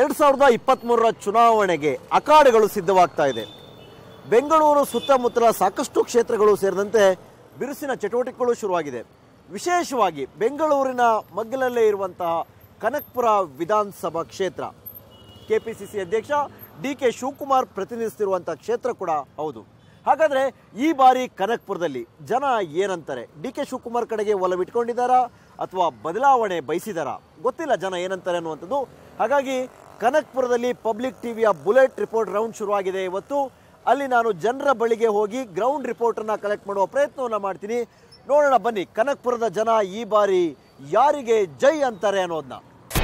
ಎರಡ್ ಸಾವಿರದ ಇಪ್ಪತ್ತ್ಮೂರರ ಚುನಾವಣೆಗೆ ಅಖಾಡೆಗಳು ಸಿದ್ಧವಾಗ್ತಾ ಇದೆ ಬೆಂಗಳೂರು ಸುತ್ತಮುತ್ತಲ ಸಾಕಷ್ಟು ಕ್ಷೇತ್ರಗಳು ಸೇರಿದಂತೆ ಬಿರುಸಿನ ಚಟುವಟಿಕೆಗಳು ಶುರುವಾಗಿದೆ ವಿಶೇಷವಾಗಿ ಬೆಂಗಳೂರಿನ ಮಗ್ಗಲಲ್ಲೇ ಇರುವಂತಹ ಕನಕ್ಪುರ ವಿಧಾನಸಭಾ ಕ್ಷೇತ್ರ ಕೆಪಿಸಿಸಿ ಅಧ್ಯಕ್ಷ ಡಿ ಕೆ ಶಿವಕುಮಾರ್ ಪ್ರತಿನಿಧಿಸುತ್ತಿರುವಂತಹ ಕ್ಷೇತ್ರ ಕೂಡ ಹೌದು ಹಾಗಾದ್ರೆ ಈ ಬಾರಿ ಕನಕ್ಪುರದಲ್ಲಿ ಜನ ಏನಂತಾರೆ ಡಿ ಕೆ ಶಿವಕುಮಾರ್ ಕಡೆಗೆ ಒಲವಿಟ್ಕೊಂಡಿದ್ದಾರಾ ಅಥವಾ ಬದಲಾವಣೆ ಬಯಸಿದಾರಾ ಗೊತ್ತಿಲ್ಲ ಜನ ಏನಂತಾರೆ ಅನ್ನುವಂಥದ್ದು ಹಾಗಾಗಿ ಕನಕ್ಪುರದಲ್ಲಿ ಪಬ್ಲಿಕ್ ಟಿವಿಯ ಬುಲೆಟ್ ರಿಪೋರ್ಟ್ ರೌಂಡ್ ಶುರುವಾಗಿದೆ ಇವತ್ತು ಅಲ್ಲಿ ನಾನು ಜನರ ಬಳಿಗೆ ಹೋಗಿ ಗ್ರೌಂಡ್ ರಿಪೋರ್ಟನ್ನು ಕಲೆಕ್ಟ್ ಮಾಡುವ ಪ್ರಯತ್ನವನ್ನು ಮಾಡ್ತೀನಿ ನೋಡೋಣ ಬನ್ನಿ ಕನಕ್ಪುರದ ಜನ ಈ ಬಾರಿ ಯಾರಿಗೆ ಜೈ ಅಂತಾರೆ ಅನ್ನೋದನ್ನ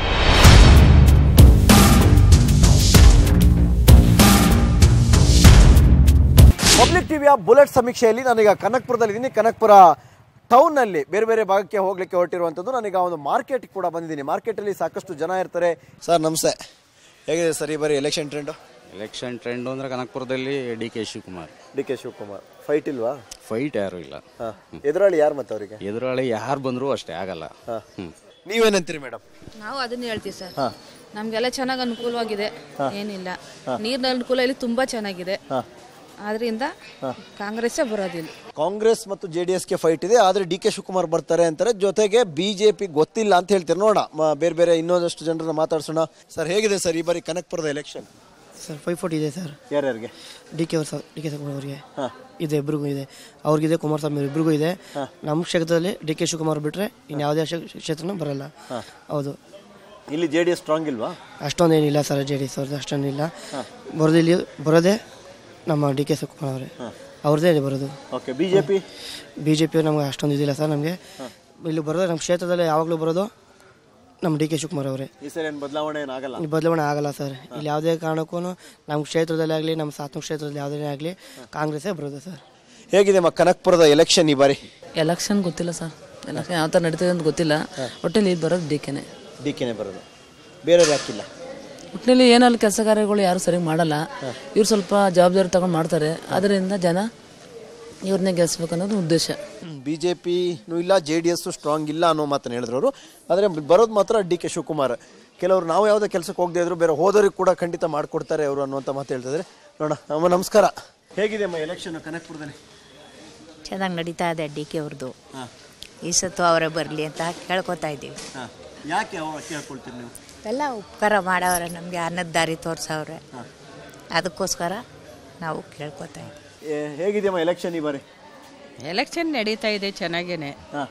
ಪಬ್ಲಿಕ್ ಟಿವಿಯ ಬುಲೆಟ್ ಸಮೀಕ್ಷೆಯಲ್ಲಿ ನಾನೀಗ ಕನಕ್ಪುರದಲ್ಲಿ ಇದ್ದೀನಿ ಕನಕ್ಪುರ ಟೌನ್ನಲ್ಲಿ ಬೇರೆ ಬೇರೆ ಭಾಗಕ್ಕೆ ಹೋಗ್ಲಿಕ್ಕೆ ಹೊರಟಿರುವಂಥದ್ದು ನಾನೀಗ ಒಂದು ಮಾರ್ಕೆಟ್ ಕೂಡ ಬಂದಿದ್ದೀನಿ ಮಾರ್ಕೆಟಲ್ಲಿ ಸಾಕಷ್ಟು ಜನ ಇರ್ತಾರೆ ಸರ್ ನಮಸ್ತೆ ಹೇಗಿದೆ ಸರ್ ಈ ಬಾರಿ ಎಲೆಕ್ಷನ್ ಟ್ರೆಂಡು ಎಲೆಕ್ಷನ್ ಟ್ರೆಂಡ್ ಅಂದ್ರೆ ಕನಕಪುರದಲ್ಲಿ D K Shivakumar D K Shivakumar fight ಇಲ್ವಾ ಫೈಟ್ ಯಾರು ಇಲ್ಲ ಹಾಂ ಎದುರಾಳಿ ಯಾರು ಮತ್ತೆ ಅವರಿಗೆ ಎದುರಾಳಿ ಯಾರು ಬಂದರೂ ಅಷ್ಟೇ ಆಗಲ್ಲ ಹ್ಮ್ ನೀವೇನಂತೀರಿ ಮೇಡಮ್ ನಾವು ಅದನ್ನ ಹೇಳ್ತೀವಿ ಸರ್ ನಮ್ಗೆಲ್ಲ ಚೆನ್ನಾಗಿ ಅನುಕೂಲವಾಗಿದೆ ಏನಿಲ್ಲ ನೀರಿನ ಅನುಕೂಲ ಇಲ್ಲಿ ತುಂಬಾ ಚೆನ್ನಾಗಿದೆ ಆದ್ರಿಂದ ಕಾಂಗ್ರೆಸ್ಸೇ ಬರೋದಿಲ್ಲ ಕಾಂಗ್ರೆಸ್ ಮತ್ತು ಜೆ ಡಿ ಎಸ್ಗೆ ಫೈಟ್ ಇದೆ ಆದರೆ ಡಿ ಕೆ ಶಿವಕುಮಾರ್ ಬರ್ತಾರೆ ಅಂತಾರೆ ಜೊತೆಗೆ ಬಿ ಜೆ ಪಿ ಗೊತ್ತಿಲ್ಲ ಅಂತ ಹೇಳ್ತಾರೆ ನೋಡ ಬೇರೆ ಬೇರೆ ಇನ್ನೊಂದಷ್ಟು ಜನರನ್ನ ಮಾತಾಡ್ಸೋಣ ಸರ್ ಹೇಗಿದೆ ಸರ್ ಈ ಬಾರಿ ಕನಕ್ಪುರದ ಎಲೆಕ್ಷನ್ ಸರ್ ಫೈವ್ ಫೋರ್ಟಿ ಇದೆ ಸರ್ ಯಾರ್ಯಾರಿಗೆ ಡಿ ಕೆ ಅವ್ರ ಡಿ ಕೆ ಶಿವಕುಮಾರ್ ಅವರಿಗೆ ಇದೆ ಇಬ್ರಿಗೂ ಇದೆ ಅವ್ರಿಗಿದೆ ಕುಮಾರಸ್ವಾಮಿ ಇಬ್ರಿಗೂ ಇದೆ ನಮ್ಮ ಕ್ಷೇತ್ರದಲ್ಲಿ ಡಿ ಕೆ ಶಿವಕುಮಾರ್ ಬಿಟ್ರೆ ಇನ್ನು ಯಾವುದೇ ಕ್ಷೇತ್ರನೂ ಬರಲ್ಲ ಹೌದು ಇಲ್ಲಿ ಜೆ ಡಿ ಎಸ್ ಸ್ಟ್ರಾಂಗ್ ಇಲ್ವಾ ಅಷ್ಟೊಂದೇನಿಲ್ಲ ಸರ್ ಜೆ ಡಿ ಎಸ್ ಅವ್ರದ್ದು ಅಷ್ಟೊಂದಿಲ್ಲ ಬರೋದು ಇಲ್ಲಿ ಬರೋದೇ ನಮ್ಮ ಡಿ ಕೆ ಶಿವಕುಮಾರ್ ಅವರೇ ಅವ್ರದ್ದೇ ಇಲ್ಲಿ ಬರೋದು okay B J P B J P ನಮ್ಗೆ ಅಷ್ಟೊಂದು ಇದಿಲ್ಲ ಸರ್ ನಮಗೆ ಇಲ್ಲಿ ಬರೋದು ನಮ್ಮ ಕ್ಷೇತ್ರದಲ್ಲಿ ಯಾವಾಗಲೂ ಬರೋದು ನಮ್ಮ ಡಿ ಕೆ ಶಿವಕುಮಾರ್ ಅವರೇ ಈ ಸರಿ ಏನು ಬದಲಾವಣೆ ಏನಾಗಲ್ಲ ಇಲ್ಲಿ ಬದಲಾವಣೆ ಆಗಲ್ಲ ಸರ್ ಇಲ್ಲಿ ಯಾವುದೇ ಕಾರಣಕ್ಕೂ ನಮ್ಮ ಕ್ಷೇತ್ರದಲ್ಲಿ ಆಗಲಿ ನಮ್ಮ ಸಾತ್ನ ಕ್ಷೇತ್ರದಲ್ಲಿ ಯಾವುದೇ ಆಗಲಿ ಕಾಂಗ್ರೆಸ್ಸೇ ಬರೋದು ಸರ್ ಹೇಗಿದೆ ಮ ಕನಕ್ಪುರದ ಎಲೆಕ್ಷನ್ ಈ ಬಾರಿ ಎಲೆಕ್ಷನ್ ಗೊತ್ತಿಲ್ಲ ಸರ್ ಎಲೆಕ್ಷನ್ ಯಾವ ಥರ ನಡೀತದೆ ಅಂತ ಗೊತ್ತಿಲ್ಲ ಒಟ್ಟಲ್ಲಿ ಇದು ಬರೋದು ಡಿ ಕೆನೆ ಡಿ ಕೆನೆ ಬರೋದು ಬೇರೆಯವ್ರು ಯಾಕಿಲ್ಲ ಒಟ್ಟಿನಲ್ಲಿ ಏನಲ್ಲಿ ಕೆಲಸ ಕಾರ್ಯಗಳು ಯಾರು ಸರಿಯಾಗಿ ಮಾಡಲ್ಲ ಇವ್ರು ಸ್ವಲ್ಪ ಜವಾಬ್ದಾರಿ ತಗೊಂಡು ಮಾಡ್ತಾರೆ ಅದರಿಂದ ಜನ ಇವ್ರನ್ನೇ ಗೆಲ್ಸ್ಬೇಕು ಅನ್ನೋದು ಉದ್ದೇಶ ಬಿ ಜೆ ಪಿನೂ ಇಲ್ಲ ಜೆ ಡಿ ಎಸ್ ಸ್ಟ್ರಾಂಗ್ ಇಲ್ಲ ಅನ್ನೋ ಮಾತನ್ನು ಹೇಳಿದ್ರು ಅವರು ಆದರೆ ಬರೋದು ಮಾತ್ರ ಡಿ ಕೆ ಶಿವಕುಮಾರ್ ಕೆಲವರು ನಾವು ಯಾವುದೇ ಕೆಲಸಕ್ಕೆ ಹೋಗದೇ ಇದ್ರು ಬೇರೆ ಹೋದವ್ರಿಗೆ ಕೂಡ ಖಂಡಿತ ಮಾಡಿಕೊಡ್ತಾರೆ ಅವರು ಅನ್ನುವಂಥ ಮಾತು ಹೇಳ್ತಿದ್ರೆ ನೋಡೋಣ ಅಮ್ಮ ನಮಸ್ಕಾರ ಹೇಗಿದೆ ಅಮ್ಮ ಎಲೆಕ್ಷನ್ ಕನಕ್ಪುರದಲ್ಲಿ ಚೆನ್ನಾಗಿ ನಡೀತಾ ಇದೆ ಡಿ ಕೆ ಅವ್ರದ್ದು ಈ ಸತ್ತು ಅವರೇ ಬರಲಿ ಅಂತ ಕೇಳ್ಕೊತಾ ಇದ್ದೀವಿ ಹಾಂ ಯಾಕೆ ಅವ್ರು ಕೇಳ್ಕೊಳ್ತೀರಿ ನೀವು ಎಲ್ಲ ಉಪಕಾರ ಮಾಡವ್ರೆ ನಮಗೆ ಅನ್ನದ ದಾರಿ ತೋರ್ಸವ್ರೆ ಅದಕ್ಕೋಸ್ಕರ ನಾವು ಕೇಳ್ಕೊತಾ ಇದ್ದೀವಿ ಏ- ಹೇಗಿದೆಯಮ್ಮ ಎಲೆಕ್ಷನ್ ಈ ಬಾರಿ ಎಲೆಕ್ಷನ್ ನಡೀತಾ ಇದೆ ಚೆನ್ನಾಗೇನೆ ಹಾಂ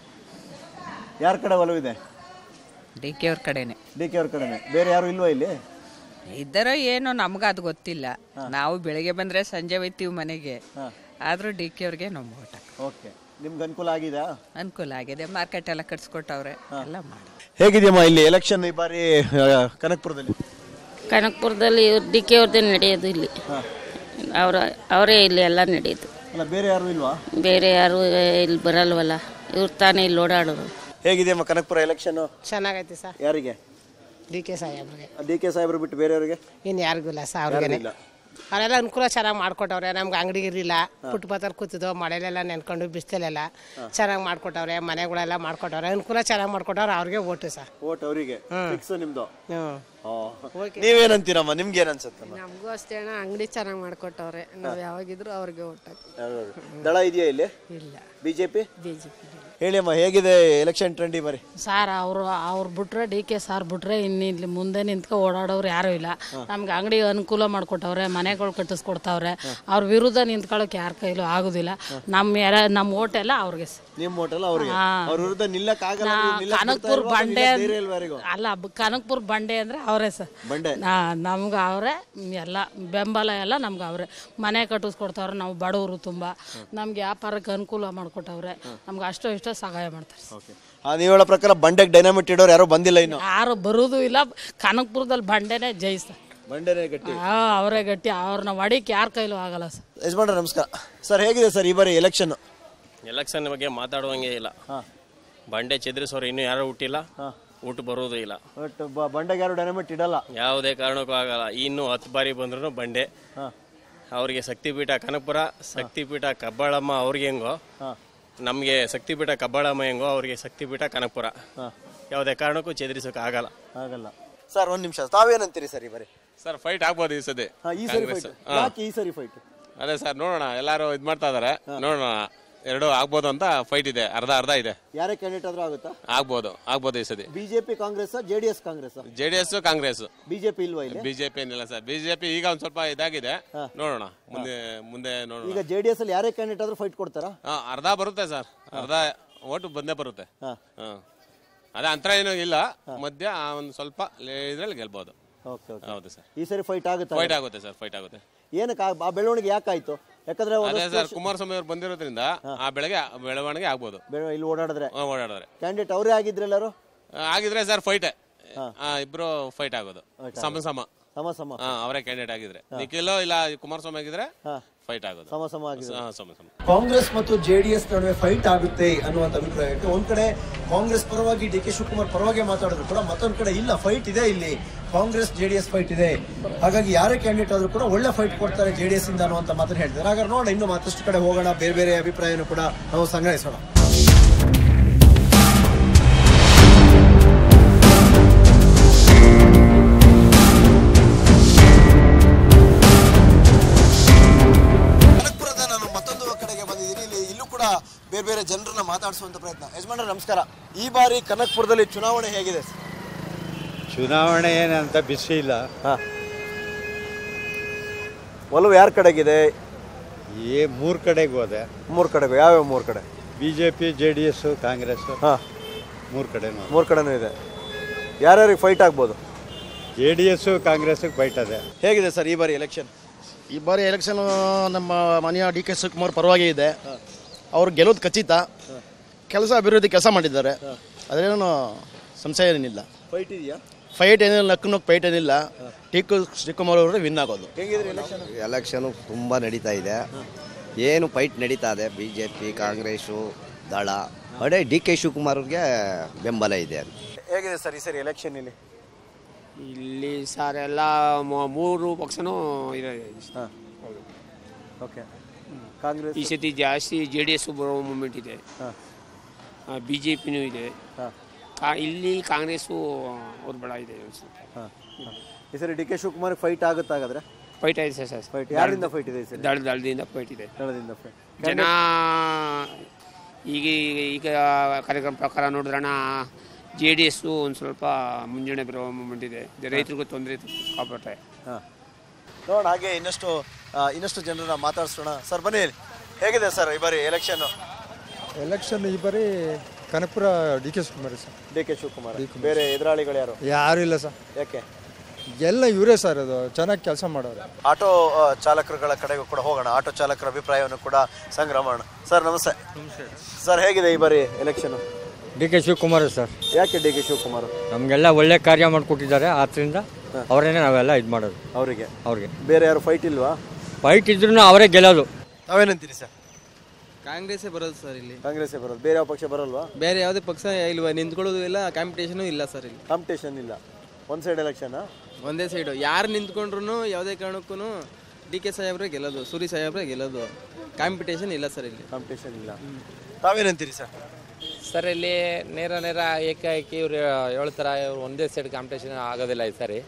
ಯಾರ ಕಡೆ ಒಲವಿದೆ ಡಿ ಕೆ ಅವ್ರ ಕಡೆನೆ ಡಿ ಕೆ ಅವ್ರ ಕಡೆನೆ ಬೇರೆ ಯಾರು ಇಲ್ವಾ ಇಲ್ಲಿ ಇದ್ದಾರೋ ಏನೋ ನಮ್ಗೆ ಅದು ಗೊತ್ತಿಲ್ಲ ನಾವು ಬೆಳಿಗ್ಗೆ ಬಂದ್ರೆ ಸಂಜೆ ಹೋಯ್ತೀವಿ ಮನೆಗೆ ಆದ್ರೂ ಡಿ ಕೆ ಅವ್ರಿಗೆ ನಮ್ಮ ಓಟ ಓಕೆ ನಿಮ್ಗೆ ಅನುಕೂಲ ಆಗಿದಾ ಅನುಕೂಲ ಆಗಿದೆ ಮಾರ್ಕೆಟ್ ಎಲ್ಲ ಕಟ್ಸ್ಕೊಟ್ಟವ್ರೆ ಎಲ್ಲ ಮಾಡಿ ಹೇಗಿದೆಯಮ್ಮ ಇಲ್ಲಿ ಎಲೆಕ್ಷನ್ ಈ ಬಾರಿ ಆ, ಕನಕ್ಪುರದಲ್ಲಿ ಕನಕಪುರದಲ್ಲಿ ಡಿ ಕೆ ಅವ್ರದ್ದೇ ನಡೆಯೋದು ಇಲ್ಲಿ ಅವರ ಅವರೇ ಇಲ್ಲಿ ಎಲ್ಲ ನಡೆಯೋದು ಅಲ್ಲ ಬೇರೆ ಯಾರು ಇಲ್ವಾ ಬೇರೆ ಯಾರು ಇಲ್ಲಿ ಬರಲ್ವಲ್ಲ ಇವ್ರು ತಾನೇ ಇಲ್ಲಿ ಓಡಾಡೋದು ಹೇಗಿದೆಯಮ್ಮ ಕನಕ್ಪುರ ಎಲೆಕ್ಷನ್ ಚೆನ್ನಾಗೈತಿ ಸರ್ ಯಾರಿಗೆ ಡಿ ಕೆ ಸಾಹೇಬ್ರಿಗೆ ಡಿ ಕೆ ಸಾಹೇಬ್ರು ಬಿಟ್ಟು ಬೇರೆಯವರಿಗೆ ಇನ್ನು ಯಾರಿಗೂ ಇಲ್ಲ ಸರ್ ಅವ್ರಿಗೆ ಇಲ್ಲ ಅವರೆಲ್ಲ ಅನುಕೂಲ ಚೆನ್ನಾಗಿ ಮಾಡ್ಕೊಟ್ಟವ್ರೆ ನಮ್ಗೆ ಅಂಗಡಿ ಇರಲಿಲ್ಲ ಫುಟ್ಪಾತಲ್ಲಿ ಕೂತಿದ್ದೋ ಮಳೆಲೆಲ್ಲ ನೆನ್ಕೊಂಡು ಬಿಸಿಲೆಲ್ಲ ಚೆನ್ನಾಗಿ ಮಾಡ್ಕೊಟ್ಟವ್ರೆ ಮನೆಗಳೆಲ್ಲ ಮಾಡ್ಕೊಟ್ಟವ್ರೆ ಅನುಕೂಲ ಚೆನ್ನಾಗಿ ಮಾಡ್ಕೊಟ್ಟವ್ರೆ ಅವ್ರಿಗೆ ಓಟು ಸರ್ ಓಟ್ ಅವರಿಗೆ ಫಿಕ್ಸ್ ನಿಮ್ದು ಹ್ಞೂ ಆ. ನೀವೇನಂತೀರಮ್ಮ ನಿಮ್ಗೆ ಏನ್ ಅನ್ಸುತ್ತಮ್ಮ ನಮಗೂ ಅಷ್ಟೇ ಅಣ್ಣ ಅಂಗಡಿ ಚೆನ್ನಾಗಿ ಮಾಡ್ಕೊಟ್ಟವ್ರೆ ನಾವು ಯಾವಾಗಿದ್ರು ಅವ್ರಿಗೆ ಓಟ್ ದಳ ಇದೆಯಾ ಇಲ್ಲಿ ಇಲ್ಲ ಬಿಜೆಪಿ ಬಿಜೆಪಿ ಹೇಳಿ ಅಮ್ಮ ಹೇಗಿದೆ ಎಲೆಕ್ಷನ್ ಟ್ರೆಂಡ್ ಈ ಬಾರಿ ಸಾರ್ ಅವರು ಅವ್ರು ಬಿಟ್ರೆ ಡಿ ಕೆ ಸಾರ್ ಬಿಟ್ರೆ ಇನ್ನು ಇಲ್ಲಿ ಮುಂದೆ ನಿಂತ್ಕೊ ಓಡಾಡೋರು ಯಾರು ಇಲ್ಲ ನಮ್ಗೆ ಅಂಗಡಿ ಅನುಕೂಲ ಮಾಡ್ಕೊಟ್ಟವ್ರೆ ಮನೆಗಳು ಕಟ್ಟಿಸ್ಕೊಡ್ತಾವ್ರೆ ಅವ್ರ ವಿರುದ್ಧ ನಿಂತ್ಕೊಳ್ಳೋಕೆ ಯಾರ ಕೈಲೂ ಆಗೋದಿಲ್ಲ ನಮ್ಮ ಎಲ್ಲ ನಮ್ಮ ಓಟ್ ಎಲ್ಲ ಅವ್ರಿಗೆ ಸರ್. ನಿಮ್ ಓಟ್ ಎಲ್ಲ ಅವ್ರಿಗೆ ಹಾ. ಅವ್ರ ವಿರುದ್ಧ ನಿಲ್ಲಕ್ ಆಗಲ್ಲ ನಾ- ನೀವು ನಿಲ್ಲಕ್ ಬಿಡ್ತಾ ಕನಕ್ಪುರ್ ಇಲ್ವಾ? ಬಂಡೆ ನಿಲ್ಲಕ್ ಧೈರ್ಯ ಇಲ್ವಾ ಯಾರಿಗೂ? ಅಲ್ಲ ಬ- ಕನಕ್ಪುರ್ ಬಂಡೆ ಅಂದ್ರೆ ಅವರೇ ಸರ್ ಬಂಡೆ ನಮ್ಗೆ ಅವರೇ ಎಲ್ಲ ಬೆಂಬಲ ಎಲ್ಲ ನಮ್ಗೆ ಅವರೇ ಮನೆ ಕಟ್ಟಿಸ್ಕೊಡ್ತಾವ್ರೆ ನಾವು ಬಡವರು ತುಂಬ ನಮ್ಗೆ ವ್ಯಾಪಾರಕ್ಕೆ ಅನುಕೂಲ ಮಾಡಿಕೊಟ್ಟವ್ರೆ ನಮ್ಗೆ ಅಷ್ಟೋ ಇಷ್ಟೋ ಸಹಾಯ ಮಾಡ್ತಾರೆ ಸರ್. ಆ, ನೀವ್ ಹೇಳೋ ಪ್ರಕಾರ ಬಂಡೆಗೆ ಡೈನಾಮಿಟ್ ಇಡೋರು ಯಾರೋ ಬಂದಿಲ್ಲ ಇನ್ನು ಯಾರು ಬರೋದು ಇಲ್ಲ ಕನಕ್ಪುರದಲ್ಲಿ ಬಂಡೆನೇ ಜಯಿಸ್ತ ಬಂಡೆನೇ ಗಟ್ಟಿ ಅವರೇ ಗಟ್ಟಿ ಅವ್ರನ್ನ ಹೊಡಿಕ್ ಯಾರ ಕೈಲೂ ಆಗಲ್ಲ ಸರ್ ಯಜಮಾನ್ರೆ ನಮಸ್ಕಾರ ಸರ್ ಹೇಗಿದೆ ಸರ್ ಈ ಬಾರಿ ಎಲೆಕ್ಷನ್ ಎಲೆಕ್ಷನ್ ಬಗ್ಗೆ ಮಾತಾಡುವಂಗೆ ಇಲ್ಲ ಬಂಡೆ ಚೆದ್ರಿಸೋರು ಇನ್ನೂ ಯಾರು ಹುಟ್ಟಿಲ್ಲ ಊಟ ಬರೋದು ಇಲ್ಲ ಬಟ್ ಬಂಡೆಗೆ ಯಾರು ಡೈನಾಮಿಟ್ ಇಡಲ್ಲ ಯಾವುದೇ ಕಾರಣಕ್ಕೂ ಆಗಲ್ಲ ಇನ್ನು ಹತ್ತು ಬಾರಿ ಬಂದ್ರು ಬಂಡೆ ಅವರಿಗೆ ಶಕ್ತಿಪೀಠ ಕನಕಪುರ ಶಕ್ತಿಪೀಠ ಕಬ್ಬಾಳಮ್ಮ ಅವ್ರಿಗೆ ಹೆಂಗೋ ನಮಗೆ ಶಕ್ತಿಪೀಠ ಕಬ್ಬಾಳಮ್ಮ ಹೆಂಗೋ ಅವ್ರಿಗೆ ಶಕ್ತಿಪೀಠ ಕನಕಪುರ ಯಾವುದೇ ಕಾರಣಕ್ಕೂ ಚೆದರಿಸೋಕೆ ಆಗಲ್ಲ ಆಗಲ್ಲ ಸರ್ ಒಂದ್ ನಿಮಿಷ ತಾವೇನಂತೀರಿ ಸರ್ ಈ ಬಾರಿ ಸರ್ ಫೈಟ್ ಆಗ್ಬೋದು ಈ ಸತಿ ಹಾ, ಈ ಸರಿ ಕಾಂಗ್ರೆಸ್. ಫೈಟ್ ಹಾ. ಯಾಕೆ ಈ ಸರಿ ಫೈಟ್ ಅದೇ ಸರ್ ನೋಡೋಣ ಎಲ್ಲಾರು ಇದ್ ಮಾಡ್ತಾ ಇದಾರೆ ನೋಡೋಣ ಎರಡು ಆಗ್ಬೋದು ಅಂತ ಫೈಟ್ ಇದೆ ಅರ್ಧ ಅರ್ಧ ಇದೆ ಯಾರೇ ಕ್ಯಾಂಡಿಡೇಟ್ ಆದ್ರೂ ಆಗುತ್ತಾ ಆಗ್ಬೋದು ಆಗ್ಬೋದು ಈ ಸತಿ BJP Congress JDS Congress J D S Congress BJP ಇಲ್ವಾ ಇಲ್ಲಿ ಬಿಜೆಪಿ ಏನಿಲ್ಲ ಸರ್ ಬಿಜೆಪಿ ಈಗ ಒಂದ್ ಸ್ವಲ್ಪ ಇದಾಗಿದೆ ನೋಡೋಣ ಮುಂದೆ ಮುಂದೆ ನೋಡೋಣ ಈಗ ಜೆಡಿಎಸ್ ಅಲ್ಲಿ ಯಾರೇ ಕ್ಯಾಂಡಿಡೇಟ್ ಆದ್ರೂ ಫೈಟ್ ಕೊಡ್ತಾರಾ ಹಾ, ಅರ್ಧ ಬರುತ್ತೆ ಸರ್ ಅರ್ಧ ಓಟು ಬಂದೇ ಬರುತ್ತೆ ಹಾ. ಹಾ. ಅದೇ ಅಂತರ ಏನೂ ಇಲ್ಲ ಮಧ್ಯ ಆ ಒಂದು ಸ್ವಲ್ಪ ಲೇ- ಇದ್ರಲ್ಲಿ ಗೆಲ್ಬೋದು ಓಕೆ ಓಕೆ ಹೌದು ಸರ್ ಈ ಸರಿ ಫೈಟ್ ಆಗುತ್ತಾ ಫೈಟ್ ಆಗುತ್ತೆ ಸರ್ ಫೈಟ್ ಆಗುತ್ತೆ ಏನಕ್ಕೆ ಆ- ಆ ಬೆಳವಣಿಗೆ ಯಾಕಾಯ್ತು ಯಾಕಂದ್ರೆ ಅದೇ ಒಂದಷ್ಟು ಸರ್ ವರ್ಷ- ಕುಮಾರಸ್ವಾಮಿ ಅವ್ರು ಬಂದಿರೋದ್ರಿಂದ ಆ ಬೆಳಗ್ಗೆ ಬೆಳವಣಿಗೆ ಆಗ್ಬೋದು ಬೆಳ- ಇಲ್ಲಿ ಓಡಾಡಿದ್ರೆ ಹಾ, ಓಡಾಡಿದ್ರೆ ಕ್ಯಾಂಡಿಡೇಟ್ ಅವರೇ ಆಗಿದ್ರೆ ಎಲ್ಲರೂ ಆ, ಆಗಿದ್ರೆ ಸರ್ ಫೈಟ್ ಇಬ್ರು ಫೈಟ್ ಆಗೋದು ಸಮ ಸಮ ಸಮ ಸಮ ಹಾ, ಅವರೇ ಕ್ಯಾಂಡಿಡೇಟ್ ಆಗಿದ್ರೆ ನಿಖಿಲ್ ಇಲ್ಲ ಕುಮಾರಸ್ವಾಮಿ ಆಗಿದ್ರೆ ಫೈಟ್ ಆಗೋದು ಸಮ ಸಮ ಆಗಿದ್ರೆ ಹಾ, ಸಮ ಸಮ ಕಾಂಗ್ರೆಸ್ ಮತ್ತು ಜೆಡಿಎಸ್ ನಡುವೆ ಫೈಟ್ ಆಗುತ್ತೆ ಅನ್ನುವಂತ ಅಭಿಪ್ರಾಯ ಇತ್ತು ಒಂದ್ ಕಡೆ ಕಾಂಗ್ರೆಸ್ ಪರವಾಗಿ ಡಿ ಕೆ ಶಿವಕುಮಾರ್ ಪರವಾಗಿ ಮಾತಾಡಿದ್ರು ಕೂಡ ಮತ್ತೊಂದ್ ಕಡೆ ಇಲ್ಲ ಫೈಟ್ ಇದೆ ಇಲ್ಲಿ ಕಾಂಗ್ರೆಸ್ ಜೆಡಿಎಸ್ ಫೈಟ್ ಇದೆ ಹಾಗಾಗಿ ಯಾರೇ ಕ್ಯಾಂಡಿಡೇಟ್ ಆದ್ರೂ ಕೂಡ ಒಳ್ಳೆ ಫೈಟ್ ಕೊಡ್ತಾರೆ ಜೆಡಿಎಸ್ ಇಂದ ಅನ್ನುವಂತ ಮಾತನ್ನ ಹೇಳ್ತಾರೆ ಹಾಗಾದ್ರೆ ನೋಡೋಣ ಇನ್ನು ಮತ್ತಷ್ಟು ಕಡೆ ಹೋಗೋಣ ಬೇರೆ ಬೇರೆ ಅಭಿಪ್ರಾಯನೂ ಕೂಡ ನಾವು ಸಂಗ್ರಹಿಸೋಣ ಕನಕಪುರದ ನಾನು ಮತ್ತೊಂದು ಕಡೆಗೆ ಬಂದಿದ್ದೀನಿ ಇಲ್ಲಿ ಇಲ್ಲೂ ಕೂಡ ಬೇರೆ ಬೇರೆ ಜನರನ್ನ ಮಾತಾಡಿಸುವಂತ ಪ್ರಯತ್ನ ಯಜಮಾನ್ರೆ ನಮಸ್ಕಾರ ಈ ಬಾರಿ ಕನಕಪುರದಲ್ಲಿ ಚುನಾವಣೆ ಹೇಗಿದೆ ಸರ್? ಚುನಾವಣೆ ಏನಂತ ಬಿಸಿ ಇಲ್ಲ ಒಲವು ಯಾರ ಕಡೆಗಿದೆ ಈ ಮೂರು ಕಡೆಗೆ ಹೋದೆ ಮೂರ್ ಕಡೆಗೂ ಯಾವ್ಯಾವ ಮೂರ್ ಕಡೆ B J P J D S Congress ಹಾ ಮೂರು ಕಡೆನೂ ಮೂರ್ ಕಡೆನೂ ಇದೆ ಯಾರ್ಯಾರಿಗೆ ಫೈಟ್ ಆಗ್ಬೋದು J D S Congress fight ಅದೆ ಹೇಗಿದೆ ಸರ್ ಈ ಬಾರಿ ಎಲೆಕ್ಷನ್ ಈ ಬಾರಿ ಎಲೆಕ್ಷನ್ ನಮ್ಮ ಮನೆಯ ಡಿ ಕೆ ಶಿವಕುಮಾರ್ ಪರವಾಗಿ ಇದೆ ಅವ್ರು ಗೆಲ್ಲೋದು ಖಚಿತ ಕೆಲಸ ಅಭಿವೃದ್ಧಿ ಕೆಲಸ ಮಾಡಿದ್ದಾರೆ ಅದರೇನು ಸಂಶಯ ಏನಿಲ್ಲ ಫೈಟ್ ಇದೆಯಾ ಫೈಟ್ ಏನಿಲ್ಲ ನಕ್ಕು ನಕ್ಕು ಫೈಟ್ ಏನಿಲ್ಲ ಡಿ ಕೆ ಶಿವಕುಮಾರ್ ಅವರು ವಿನ್ ಆಗೋದು ಹೇಗಿದ್ರೆ ಎಲೆಕ್ಷನ್ ಎಲೆಕ್ಷನ್ ತುಂಬ ನಡೀತಾ ಇದೆ ಏನು ಫೈಟ್ ನಡೀತಾ ಇದೆ ಬಿ ಜೆ ಪಿ ಕಾಂಗ್ರೆಸ್ಸು ದಳ ಅಡೆ ಡಿ ಕೆ ಶಿವಕುಮಾರ್ಗೆ ಬೆಂಬಲ ಇದೆ ಹೇಗಿದೆ ಸರ್ ಈ ಸರಿ ಎಲೆಕ್ಷನ್ ಇಲ್ಲಿ ಇಲ್ಲಿ ಸರ್ ಎಲ್ಲ ಮೂ- ಮೂರು ಪಕ್ಷನೂ ಇದೆ ಓಕೆ ಕಾಂಗ್ರೆಸ್ ಈ ಸತಿ ಜಾಸ್ತಿ ಜೆ ಡಿ ಎಸ್ ಬರೋ ಮೂಮೆಂಟ್ ಇದೆ ಬಿ ಜೆ ಪಿನೂ ಇದೆ ಕಾ- ಇಲ್ಲಿ ಕಾಂಗ್ರೆಸ್ಸು ಅವ್ರ ಬಳ ಇದೆ ಹಾ. ಈ ಸರಿ ಡಿ ಕೆ ಶಿವಕುಮಾರ್ ಫೈಟ್ ಆಗುತ್ತೆ ಹಾಗಾದ್ರೆ ಫೈಟ್ ಆಗಿದೆ ಸರ್ ಸರ್ ಫೈಟ್ ಯಾರಿಂದ ಫೈಟ್ ಇದೆ ಈ ಸರಿ ದಳ ದಳದಿಂದ ಫೈಟ್ ಇದೆ ದಳದಿಂದ ಫೈಟ್ ಜನ ಈಗ ಈಗ ಕಾರ್ಯಕ್ರಮ ಪ್ರಕಾರ ನೋಡಿದ್ರಣ ಜೆ ಡಿ ಎಸ್ಸು ಒಂದು ಸ್ವಲ್ಪ ಮುಂಜಾನೆ ಬರೋ ಮೂಮೆಂಟ್ ಇದೆ ರೈತರಿಗೂ ತೊಂದರೆ ಕಾಪಾಡ್ತಾರೆ ಹಾ ನೋಡೋಣ ಹಾಗೆ ಇನ್ನಷ್ಟು ಆ, ಇನ್ನಷ್ಟು ಜನರನ್ನ ಮಾತಾಡ್ಸೋಣ ಸರ್ ಬನ್ನಿ ಹೇಗಿದೆ ಸರ್ ಈ ಬಾರಿ ಎಲೆಕ್ಷನ್ ಎಲೆಕ್ಷನ್ ಈ ಬಾರಿ Kanakapura D K Shivakumar sir D K Shivakumar ಬೇರೆ ಎದುರಾಳಿಗಳು ಯಾರು ಯಾರು ಇಲ್ಲ ಸರ್ ಯಾಕೆ ಎಲ್ಲ ಇವರೇ ಸರ್ ಅದು ಚೆನ್ನಾಗಿ ಕೆಲಸ ಮಾಡೋರು ಆಟೋ ಆ, ಚಾಲಕರುಗಳ ಕಡೆಗೂ ಕೂಡ ಹೋಗೋಣ ಆಟೋ ಚಾಲಕರ ಅಭಿಪ್ರಾಯವನ್ನು ಕೂಡ ಸಂಗ್ರಹ ಮಾಡೋಣ ಸರ್ ನಮಸ್ತೆ ಸರ್ ಹೇಗಿದೆ ಈ ಬಾರಿ election D K Shivakumar sir ಯಾಕೆ ಡಿ ಕೆ ಶಿವಕುಮಾರ್ ನಮಗೆಲ್ಲ ಒಳ್ಳೆ ಕಾರ್ಯ ಮಾಡಿಕೊಟ್ಟಿದ್ದಾರೆ ಆದ್ರಿಂದ ಅವರೇನೆ ನಾವೆಲ್ಲ ಇದು ಮಾಡೋದು ಅವರಿಗೆ ಅವ್ರಿಗೆ ಬೇರೆ ಯಾರು ಫೈಟ್ ಇಲ್ವಾ ಫೈಟ್ ಇದ್ರೂ ಅವರೇ ಗೆಲ್ಲೋದು ತಾವೇನಂತೀರಿ ಸರ್ ಕಾಂಗ್ರೆಸ್ಸೇ ಬರೋದು ಸರ್ ಇಲ್ಲಿ ಕಾಂಗ್ರೆಸ್ಸೇ ಬರೋದು ಬೇರೆ ಯಾವ ಪಕ್ಷ ಬರಲ್ವಾ ಬೇರೆ ಯಾವುದೇ ಪಕ್ಷ ಇಲ್ವಾ ನಿಂತ್ಕೊಳ್ಳೋದು ಇಲ್ಲ ಕಾಂಪಿಟೇಷನು ಇಲ್ಲ ಸರ್ ಇಲ್ಲಿ ಕಾಂಪಿಟೇಷನ್ ಇಲ್ಲ ಒಂದ್ ಸೈಡ್ ಎಲೆಕ್ಷನ್ ಒಂದೇ ಸೈಡು ಯಾರು ನಿಂತ್ಕೊಂಡ್ರು ಯಾವುದೇ ಕಾರಣಕ್ಕೂ ಡಿ ಕೆ ಸಾಹೇಬ್ರೆ ಗೆಲ್ಲೋದು ಸೂರಿ ಸಾಹೇಬ್ರೆ ಗೆಲ್ಲೋದು ಕಾಂಪಿಟೇಷನ್ ಇಲ್ಲ ಸರ್ ಇಲ್ಲಿ ಕಾಂಪಿಟೇಷನ್ ಇಲ್ಲ ತಾವೇನಂತೀರಿ ಸರ್ ಸರ್ ಇಲ್ಲಿ ನೇರ ನೇರ ಏಕಾಏಕಿ ಇವ್ರು ಹೇಳ್ತಾರ ಇವ್ರು ಒಂದೇ ಸೈಡ್ ಕಾಂಪಿಟೇಷನ್ ಆಗೋದಿಲ್ಲ ಈ ಸಾರಿ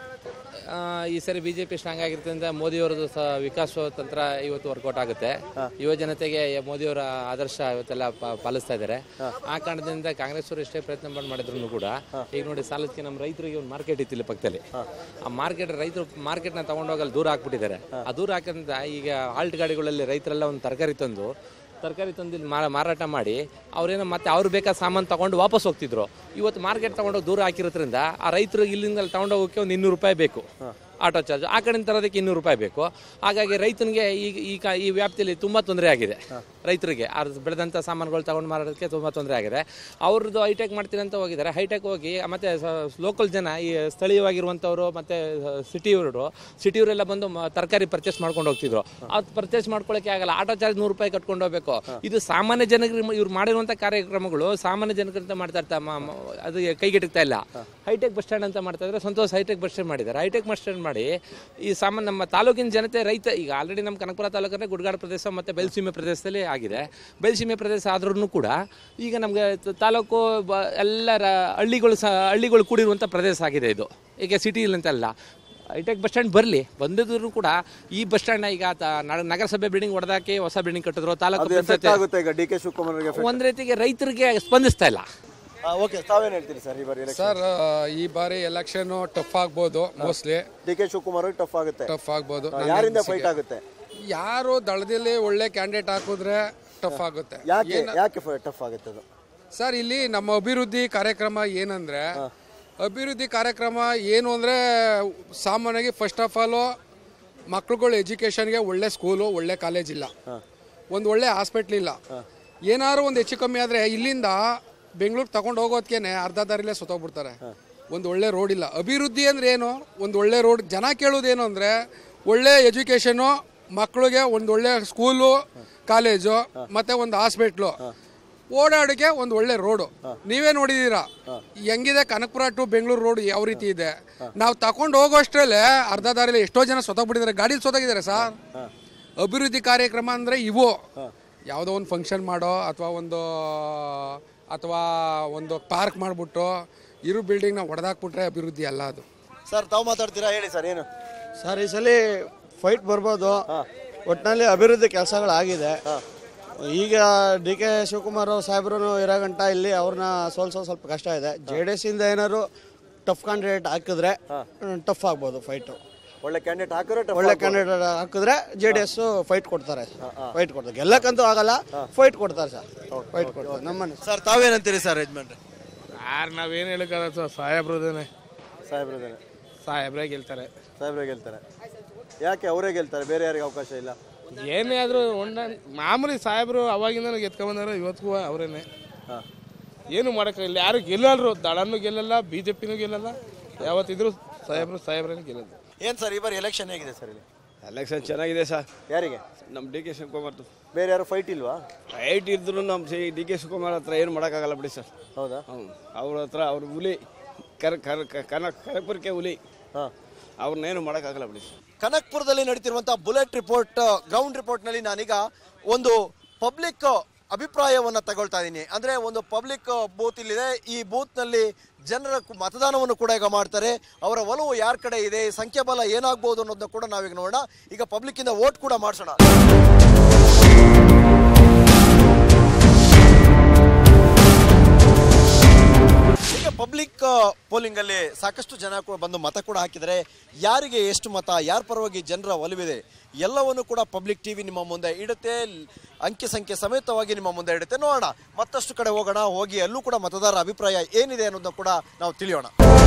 ಆ, ಈ ಸರಿ ಬಿಜೆಪಿ ಸ್ಟ್ರಾಂಗ್ ಆಗಿರೋದ್ರಿಂದ ಮೋದಿ ಅವರದ್ದು ಸಹ ವಿಕಾಸ ತಂತ್ರ ಇವತ್ತು ವರ್ಕೌಟ್ ಆಗುತ್ತೆ ಯುವ ಜನತೆಗೆ ಮೋದಿಯವರ ಆದರ್ಶ ಇವತ್ತೆಲ್ಲ ಪ- ಪಾಲಿಸ್ತಾ ಇದ್ದಾರೆ ಆ ಕಾರಣದಿಂದ ಕಾಂಗ್ರೆಸ್ ಅವರು ಎಷ್ಟೇ ಪ್ರಯತ್ನ ಮಾಡಿ ಮಾಡಿದ್ರು ಕೂಡ ಈಗ ನೋಡಿ ಸಾಲಕ್ಕೆ ನಮ್ಮ ರೈತರಿಗೆ ಒಂದು ಮಾರ್ಕೆಟ್ ಇತ್ತು ಇಲ್ಲಿ ಪಕ್ಕದಲ್ಲಿ ಆ ಮಾರ್ಕೆಟ್ ರೈತರು ಮಾರ್ಕೆಟ್ನ ತಗೊಂಡೋಗಿ ಅಲ್ಲಿ ದೂರ ಹಾಕ್ಬಿಟ್ಟಿದ್ದಾರೆ ಆ ದೂರ ಹಾಕೋದ್ರಿಂದ ಈಗ ಆಲ್ಟ್ ಗಾಡಿಗಳಲ್ಲಿ ರೈತರೆಲ್ಲ ಒಂದು ತರಕಾರಿ ತಂದು ತರಕಾರಿ ತಂದು ಇಲ್ಲಿ ಮಾರ- ಮಾರಾಟ ಮಾಡಿ ಅವ್ರೇನೋ ಮತ್ತೆ ಅವ್ರು ಬೇಕಾದ ಸಾಮಾನು ತಗೊಂಡು ವಾಪಸ್ ಹೋಗ್ತಿದ್ರು ಇವತ್ತು ಮಾರ್ಕೆಟ್ ತಗೊಂಡೋಗಿ ದೂರ ಹಾಕಿರೋದ್ರಿಂದ ಆ ರೈತರು ಇಲ್ಲಿಂದ ಅಲ್ಲಿ ತಗೊಂಡೋಗೋಕೆ ಒಂದು ಇನ್ನೂರು ರೂಪಾಯಿ ಬೇಕು ಆಟೋ ಚಾರ್ಜ್ ಆ ಕಡೆಯಿಂದ ತರೋದಕ್ಕೆ ಇನ್ನೂರು ರೂಪಾಯಿ ಬೇಕು ಹಾಗಾಗಿ ರೈತನಿಗೆ ಈಗ ಈ ಕ- ಈ ವ್ಯಾಪ್ತಿಯಲ್ಲಿ ತುಂಬ ತೊಂದರೆ ಆಗಿದೆ ರೈತರಿಗೆ ಅವ್ರು ಬೆಳೆದಂಥ ಸಾಮಾನುಗಳು ತಗೊಂಡು ಮಾರೋದಕ್ಕೆ ತುಂಬ ತೊಂದರೆ ಆಗಿದೆ ಅವ್ರದ್ದು ಹೈಟೆಕ್ ಮಾಡ್ತೀನಿ ಅಂತ ಹೋಗಿದ್ದಾರೆ ಹೈಟೆಕ್ ಹೋಗಿ ಮತ್ತೆ ಲೋಕಲ್ ಜನ ಈ ಸ್ಥಳೀಯವಾಗಿರುವಂಥವ್ರು ಮತ್ತೆ ಸಿಟಿಯವರು ಸಿಟಿಯವರೆಲ್ಲ ಬಂದು ಮ- ತರಕಾರಿ ಪರ್ಚೇಸ್ ಮಾಡ್ಕೊಂಡು ಹೋಗ್ತಿದ್ರು ಅದು ಪರ್ಚೇಸ್ ಮಾಡ್ಕೊಳ್ಳೋಕೆ ಆಗಲ್ಲ ಆಟೋ ಚಾರ್ಜ್ ನೂರು ರೂಪಾಯಿ ಕಟ್ಕೊಂಡು ಹೋಗ್ಬೇಕು ಇದು ಸಾಮಾನ್ಯ ಜನರಿಗೆ ಇವ್ರು ಮಾಡಿರುವಂಥ ಕಾರ್ಯಕ್ರಮಗಳು ಸಾಮಾನ್ಯ ಜನರಿಂದ ಮಾಡ್ತಾ ಇರ್ತಾ ಮ- ಮ- ಅದು ಕೈಗೆಟುಕ್ತಾ ಇಲ್ಲ ಹೈಟೆಕ್ ಬಸ್ ಸ್ಟ್ಯಾಂಡ್ ಅಂತ ಮಾಡ್ತಾ ಇದ್ರೆ ಸಂತೋಷ್ ಹೈಟೆಕ್ ಬಸ್ ಸ್ಟ್ಯಾಂಡ್ ಮಾಡಿದ್ದಾರೆ ಹೈಟೆಕ್ ಬಸ್ ಸ್ಟ್ಯಾಂಡ್ ಮಾಡಿ ಈ ಸಾಮಾನ್ಯ ನಮ್ಮ ತಾಲೂಕಿನ ಜನತೆ ರೈತ ಈಗ ಆಲ್ರೆಡಿ ನಮ್ಮ ಕನಕಪುರ ತಾಲೂಕಂದ್ರೆ ಗುಡ್ಗಾಡು ಪ್ರದೇಶ ಮತ್ತು ಬಯಲುಸೀಮೆ ಪ್ರದೇಶದಲ್ಲಿ ಆಗಿದೆ ಬಯಲುಸೀಮೆ ಪ್ರದೇಶ ಆದ್ರೂ ಕೂಡ ಈಗ ನಮಗೆ ತಾಲೂಕು ಬ ಎಲ್ಲ ರ- ಹಳ್ಳಿಗಳು ಸಹ ಹಳ್ಳಿಗಳು ಕೂಡಿರುವಂಥ ಪ್ರದೇಶ ಆಗಿದೆ ಇದು ಈಗ ಸಿಟಿ ಅಂತೆಲ್ಲ ಹೈಟೆಕ್ ಬಸ್ ಸ್ಟ್ಯಾಂಡ್ ಬರಲಿ ಬಂದಿದ್ರು ಕೂಡ ಈ ಬಸ್ ಸ್ಟ್ಯಾಂಡ್ ಈಗ ತ- ನ- ನಗರಸಭೆ ಬಿಲ್ಡಿಂಗ್ ಹೊಡೆದಾಕಿ ಹೊಸ ಬಿಲ್ಡಿಂಗ್ ಕಟ್ಟಿದ್ರು ತಾಲೂಕು ಅದು ಎಫೆಕ್ಟ್ ಪಂಚಾಯತಿ ಆಗುತ್ತೆ ಈಗ ಡಿ ಕೆ ಶಿವಕುಮಾರ್ ಅವರಿಗೆ ಒಂದ್ ರೀತಿಗೆ ರೈತರಿಗೆ ಸ್ಪಂದಿಸ್ತಾ ಇಲ್ಲ ಓಕೆ ತಾವೇನ್ ಹೇಳ್ತೀರಿ ಸರ್ ಈ ಬಾರಿ ಸರ್ ಈ ಬಾರಿ ಎಲೆಕ್ಷನ್ ಟಫ್ ಆಗ್ಬೋದು ಮೋಸ್ಟ್ಲಿ ಡಿ ಕೆ ಶಿವಕುಮಾರ್ ಅವ್ರಿಗೆ ಟಫ್ ಆಗುತ್ತೆ ಟಫ್ ಆಗ್ಬೋದು ಹಾ, ನನ್ನ ಯಾರಿಂದ ಅನಿಸಿಕೆ. ಫೈಟ್ ಆಗುತ್ತೆ ಯಾರು ದಳದಲ್ಲಿ ಒಳ್ಳೆ ಕ್ಯಾಂಡಿಡೇಟ್ ಹಾಕಿದ್ರೆ ಟಫ್ ಆಗುತ್ತೆ ಯಾಕೆ ಏನ- ಯಾಕೆ ಟಫ್ ಆಗುತ್ತೆ ಅದು ಸರ್ ಇಲ್ಲಿ ನಮ್ಮ ಅಭಿವೃದ್ಧಿ ಕಾರ್ಯಕ್ರಮ ಏನಂದ್ರೆ ಅಭಿವೃದ್ಧಿ ಕಾರ್ಯಕ್ರಮ ಏನು ಅಂದ್ರೆ ಸಾಮಾನ್ಯವಾಗಿ ಫಸ್ಟ್ ಆಫ್ ಆಲ್ ಮಕ್ಳುಗಳು ಎಜುಕೇಶನ್ಗೆ ಒಳ್ಳೆ ಸ್ಕೂಲು ಒಳ್ಳೆ ಕಾಲೇಜ್ ಇಲ್ಲ ಒಂದು ಒಳ್ಳೆ ಹಾಸ್ಪಿಟ್ಲ್ ಇಲ್ಲ ಏನಾದ್ರು ಒಂದು ಹೆಚ್ಚು ಕಮ್ಮಿ ಆದರೆ ಇಲ್ಲಿಂದ ಬೆಂಗಳೂರು ತಗೊಂಡು ಹೋಗೋದ್ಕೇನೆ ಅರ್ಧ ದಾರಿಲೇ ಸುತ್ತೋಗ್ಬಿಡ್ತಾರೆ ಒಂದು ಒಳ್ಳೆ ರೋಡ್ ಇಲ್ಲ ಅಭಿವೃದ್ಧಿ ಅಂದ್ರೆ ಏನು ಒಂದು ಒಳ್ಳೆ ರೋಡ್ ಜನ ಕೇಳೋದೇನು ಅಂದರೆ ಒಳ್ಳೆ ಎಜುಕೇಷನು ಮಕ್ಕಳಿಗೆ ಒಂದು ಒಳ್ಳೆ ಸ್ಕೂಲು ಕಾಲೇಜು ಮತ್ತೆ ಒಂದು ಹಾಸ್ಪಿಟ್ಲು ಓಡಾಡಕ್ಕೆ ಒಂದು ಒಳ್ಳೆ ರೋಡು ನೀವೇ ನೋಡಿದೀರಾ ಹೆಂಗಿದೆ ಕನಕಪುರ ಟು ಬೆಂಗಳೂರು ರೋಡ್ ಯಾವ ರೀತಿ ಇದೆ ನಾವು ತಕೊಂಡು ಹೋಗೋಷ್ಟರಲ್ಲೇ ಅರ್ಧ ದಾರಿಲಿ ಎಷ್ಟೋ ಜನ ಸೊತೋಗ್ಬಿಟ್ಟಿದ್ದಾರೆ ಗಾಡೀಲಿ ಸೊತೋಗಿದ್ದಾರೆ ಸರ್ ಅಭಿವೃದ್ಧಿ ಕಾರ್ಯಕ್ರಮ ಅಂದ್ರೆ ಇವು ಯಾವುದೋ ಒಂದು ಫಂಕ್ಷನ್ ಮಾಡೋ ಅಥವಾ ಒಂದು ಅಥವಾ ಒಂದು ಪಾರ್ಕ್ ಮಾಡಿಬಿಟ್ಟು ಇರೋ ಬಿಲ್ಡಿಂಗ್ನ ಹೊಡೆದಾಕ್ಬಿಟ್ರೆ ಅಭಿವೃದ್ಧಿ ಅಲ್ಲ ಅದು ಸರ್ ತಾವು ಮಾತಾಡ್ತೀರಾ ಹೇಳಿ ಸರ್ ಏನು ಸರ್ ಈ ಸಲ ಫೈಟ್ ಬರ್ಬೋದು ಒಟ್ಟಿನಲ್ಲಿ ಅಭಿವೃದ್ಧಿ ಕೆಲಸಗಳಾಗಿದೆ ಈಗ ಡಿ ಕೆ ಶಿವಕುಮಾರ್ ಸಾಹೇಬ್ರು ಇರೋ ಗಂಟ ಇಲ್ಲಿ ಅವ್ರನ್ನ ಸೋಲ್ಸೋ ಸ್ವಲ್ಪ ಕಷ್ಟ ಇದೆ ಜೆ ಡಿ ಎಸ್ ಇಂದ ಏನಾದ್ರು ಟಫ್ ಕ್ಯಾಂಡಿಡೇಟ್ ಹಾಕಿದ್ರೆ ಟಫ್ ಆಗ್ಬೋದು ಫೈಟು ಒಳ್ಳೆ ಕ್ಯಾಂಡಿಡೇಟ್ ಹಾಕಿದ್ರೆ tough ಒಳ್ಳೆ ಆಗ್ಬೋದು. ಕ್ಯಾಂಡಿಡೇಟ್ ಹಾಕಿದ್ರೆ ಜೆ ಡಿ ಎಸ್ ಫೈಟ್ ಕೊಡ್ತಾರೆ ಫೈಟ್ ಕೊಡ್ತಾರೆ ಗೆಲ್ಲಕ್ಕಂತೂ ಆಗಲ್ಲ ಫೈಟ್ ಕೊಡ್ತಾರೆ ಸರ್ ಫೈಟ್ ಕೊಡ್ತಾರೆ ನಮ್ಮನೆ ಸರ್ ತಾವೇನಂತೀರಿ ಸರ್ ಯಜಮಾನ್ರೆ ಯಾರು ನಾವೇನು ಹೇಳಕ್ಕಾಗಲ್ಲ ಸರ್ ಸಾಹೇಬ್ರದೇನೆ ಸಾಹೇಬ್ರದೇನೆ ಸಾಹೇಬ್ರೇ ಗೆಲ್ತಾರೆ ಸಾಹೇಬ್ರೆ ಗೆಲ್ತಾರೆ ಯಾಕೆ ಅವರೇ ಗೆಲ್ತಾರೆ ಬೇರೆ ಯಾರಿಗೆ ಅವಕಾಶ ಇಲ್ಲ ಏನೇ ಆದರೂ ಒಂದ ಮಾಮೂಲಿ ಸಾಹೇಬ್ರು ಅವಾಗಿಂದ ಗೆದ್ಕೊಂಬಂದಾರ ಇವತ್ತಿಗೂ ಅವರೇನೆ ಏನು ಮಾಡೋಕ್ಕಾಗಿಲ್ಲ ಯಾರು ಗೆಲ್ಲಲ್ರು ದಳನೂ ಗೆಲ್ಲಲ್ಲ ಬಿ ಜೆ ಪಿನೂ ಗೆಲ್ಲಲ್ಲ ಯಾವತ್ತಿದ್ರು ಸಾಹೇಬ್ರು ಸಾಹೇಬ್ರೇನು ಗೆಲ್ಲಲ್ಲ ಏನ್ ಸರ್ ಈ ಬಾರಿ ಎಲೆಕ್ಷನ್ ಹೇಗಿದೆ ಸರ್ ಇಲ್ಲಿ ಎಲೆಕ್ಷನ್ ಚೆನ್ನಾಗಿದೆ ಸರ್ ಯಾರಿಗೆ ನಮ್ಮ ಡಿ ಕೆ ಶಿವಕುಮಾರ್ದು ಬೇರೆ ಯಾರು ಫೈಟ್ ಇಲ್ವಾ ಫೈಟ್ ಇದ್ರು ನಮ್ಮ ಸಿ ಡಿ ಕೆ ಶಿವಕುಮಾರ್ ಹತ್ರ ಏನು ಮಾಡೋಕ್ಕಾಗಲ್ಲ ಬಿಡಿ ಸರ್ ಹೌದಾ ಹ್ಞೂ ಅವ್ರ ಹತ್ರ ಅವ್ರ ಹುಲಿ ಕರ ಕರ ಕನ ಕನಕಪುರಕ್ಕೆ ಹುಲಿ ಅವ್ರನ್ನೇನು ಮಾಡೋಕ್ಕಾಗಲ್ಲ ಬಿಡಿ ಸರ್ ಕನಕ್ಪುರದಲ್ಲಿ ನಡೀತಿರುವಂತಹ ಬುಲೆಟ್ ರಿಪೋರ್ಟ್ ಗ್ರೌಂಡ್ ರಿಪೋರ್ಟ್ ನಲ್ಲಿ ನಾನೀಗ ಒಂದು ಪಬ್ಲಿಕ್ ಅಭಿಪ್ರಾಯವನ್ನ ತಗೊಳ್ತಾ ಇದ್ದೀನಿ ಅಂದ್ರೆ ಒಂದು ಪಬ್ಲಿಕ್ ಬೂತ್ ಇಲ್ಲಿದೆ ಈ ಬೂತ್ ನಲ್ಲಿ ಜನರ ಕು- ಮತದಾನವನ್ನು ಕೂಡ ಈಗ ಮಾಡ್ತಾರೆ ಅವರ ಒಲವು ಯಾರ ಕಡೆ ಇದೆ ಸಂಖ್ಯಾಬಲ ಏನಾಗ್ಬೋದು ಅನ್ನೋದನ್ನ ಕೂಡ ನಾವೀಗ ನೋಡೋಣ ಈಗ ಪಬ್ಲಿಕ್ ಇಂದ ವೋಟ್ ಕೂಡ ಮಾಡಿಸೋಣ ಈಗ ಪಬ್ಲಿಕ್ ಪೋಲಿಂಗ್ ಅಲ್ಲಿ ಸಾಕಷ್ಟು ಜನ ಕೂಡ ಬಂದು ಮತ ಕೂಡ ಹಾಕಿದರೆ ಯಾರಿಗೆ ಎಷ್ಟು ಮತ ಯಾರ ಪರವಾಗಿ ಜನರ ಒಲವಿದೆ ಎಲ್ಲವನ್ನು ಕೂಡ ಪಬ್ಲಿಕ್ ಟಿವಿ ನಿಮ್ಮ ಮುಂದೆ ಇಡುತ್ತೆ ಅಂಕಿ ಸಂಖ್ಯೆ ಸಮೇತವಾಗಿ ನಿಮ್ಮ ಮುಂದೆ ಇಡುತ್ತೆ ನೋಡೋಣ ಮತ್ತಷ್ಟು ಕಡೆ ಹೋಗೋಣ ಹೋಗಿ ಅಲ್ಲೂ ಕೂಡ ಮತದಾರರ ಅಭಿಪ್ರಾಯ ಏನಿದೆ ಅನ್ನೋದನ್ನ ಕೂಡ ನಾವು ತಿಳಿಯೋಣ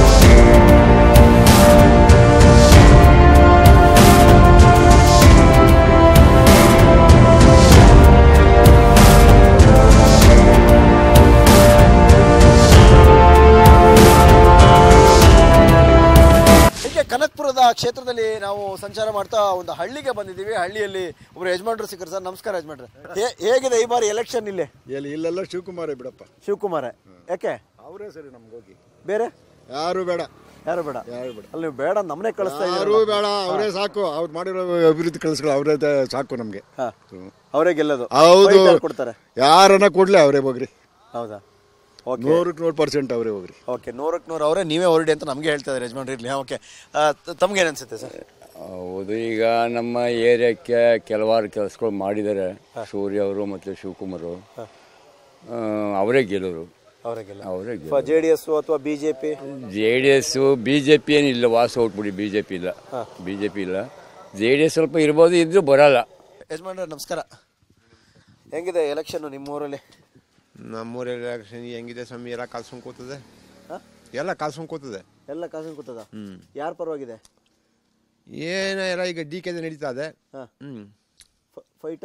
ಹೀಗೆ ಕನಕ್ಪುರದ ಕ್ಷೇತ್ರದಲ್ಲಿ ನಾವು ಸಂಚಾರ ಮಾಡ್ತಾ ಒಂದು ಹಳ್ಳಿಗೆ ಬಂದಿದ್ದೀವಿ ಹಳ್ಳಿಯಲ್ಲಿ ಒಬ್ರು ಯಜಮಾನ್ರು ಸಿಕ್ಕರು ಸರ್ ನಮಸ್ಕಾರ ಯಜಮಾನ್ರೆ ಹೇ- ಹೇಗಿದೆ ಈ ಬಾರಿ ಎಲೆಕ್ಷನ್ ಇಲ್ಲಿ ಎಲ್ಲಿ ಇಲ್ಲೆಲ್ಲ ಶಿವಕುಮಾರೇ ಬಿಡಪ್ಪ ಶಿವಕುಮಾರ ಯಾಕೆ ಅವರೇ ಸರಿ ನಮ್ಗೆ ಹೋಗಿ ಬೇರೆ ಯಾರು ಬೇಡ ಯಾರು ಬೇಡ ಯಾರು ಬೇಡ ಅಲ್ಲಿ ನೀವು ಬೇಡ ನಮ್ಮನೆ ಕಳಿಸ್ತಾ ಯಾರು ಬೇಡ ಅವರೇ ಸಾಕು ಅವ್ರು ಮಾಡಿರೋ ಅಭಿವೃದ್ಧಿ ಕೆಲಸಗಳು ಅವರೇ ಸಾಕು ನಮ್ಗೆ ಅವರೇ ಗೆಲ್ಲೋದು ಹೌದು Fight ಯಾರು ಕೊಡ್ತಾರೆ ಯಾರನ್ನ ಕೊಡ್ಲಿ ಅವರೇ ಹೋಗ್ರಿ ಹೌದಾ ಓಕೆ ನೂರಕ್ಕೆ ನೂರು ಪರ್ಸೆಂಟ್ ಅವರೇ ಹೋಗ್ರಿ ಓಕೆ ನೂರಕ್ಕೆ ನೂರು ಅವರೇ ನೀವೇ ಹೊರಡಿ ಅಂತ ನಮಗೆ ಹೇಳ್ತಾ ಇದ್ದಾರೆ ಯಜಮಾನ್ರು ಇರಲಿ ಓಕೆ ತಮ್ಗೆ ಅನ್ಸುತ್ತೆ ಸರ್ ಹೌದು ಈಗ ನಮ್ಮ ಏರಿಯಾಕ್ಕೆ ಕೆಲವಾರು ಕೆಲಸಗಳು ಮಾಡಿದ್ದಾರೆ ಸೂರ್ಯ ಅವರು ಮತ್ತು ಶಿವಕುಮಾರ್ ಅವರೇ ಗೆಲ್ಲೋರು ಅವರೇ ಗೆಲ್ಲ ಅವರೇ ಗೆಲ್ಲೋರು ಜೆ ಡಿ ಎಸ್ ಅಥವಾ BJP J D S B J P ಏನಿಲ್ಲ ವಾಸ ಔಟ್ಬಿಡಿ ಬಿ ಜೆ ಪಿ ಇಲ್ಲ ಬಿ ಜೆ ಪಿ ಇಲ್ಲ ಜೆ ಡಿ ಎಸ್ ಸ್ವಲ್ಪ ಇರ್ಬೋದು ಇದ್ರೂ ಬರಲ್ಲ ಯಜಮಾನ್ರೆ ನಮಸ್ಕಾರ ಹೆಂಗಿದೆ ಎಲೆಕ್ಷನ್ ನಿಮ್ಮೂರಲ್ಲಿ ನಮ್ಮೂರಲ್ಲಿ ಎಲೆಕ್ಷನ್ ಹೆಂಗಿದೆ ಸ್ವಾಮಿ ಎಲ್ಲ ಕಾಲ್ಸ್ಕೊಂಡ್ ಕೂತದೆ ಎಲ್ಲ ಕಾಲ್ಸ್ಕೊಂಡ್ ಕೂತದೆ ಎಲ್ಲ ಕಾಸು ಕೂತದ ಹ್ಮ್ ಯಾರ ಪರವಾಗಿದೆ ಏನ ಎಲ್ಲ ಈಗ ಡಿ ಕೆ ನಡೀತಾ ಇದೆ ಹ್ಮ್ ಫೈಟ್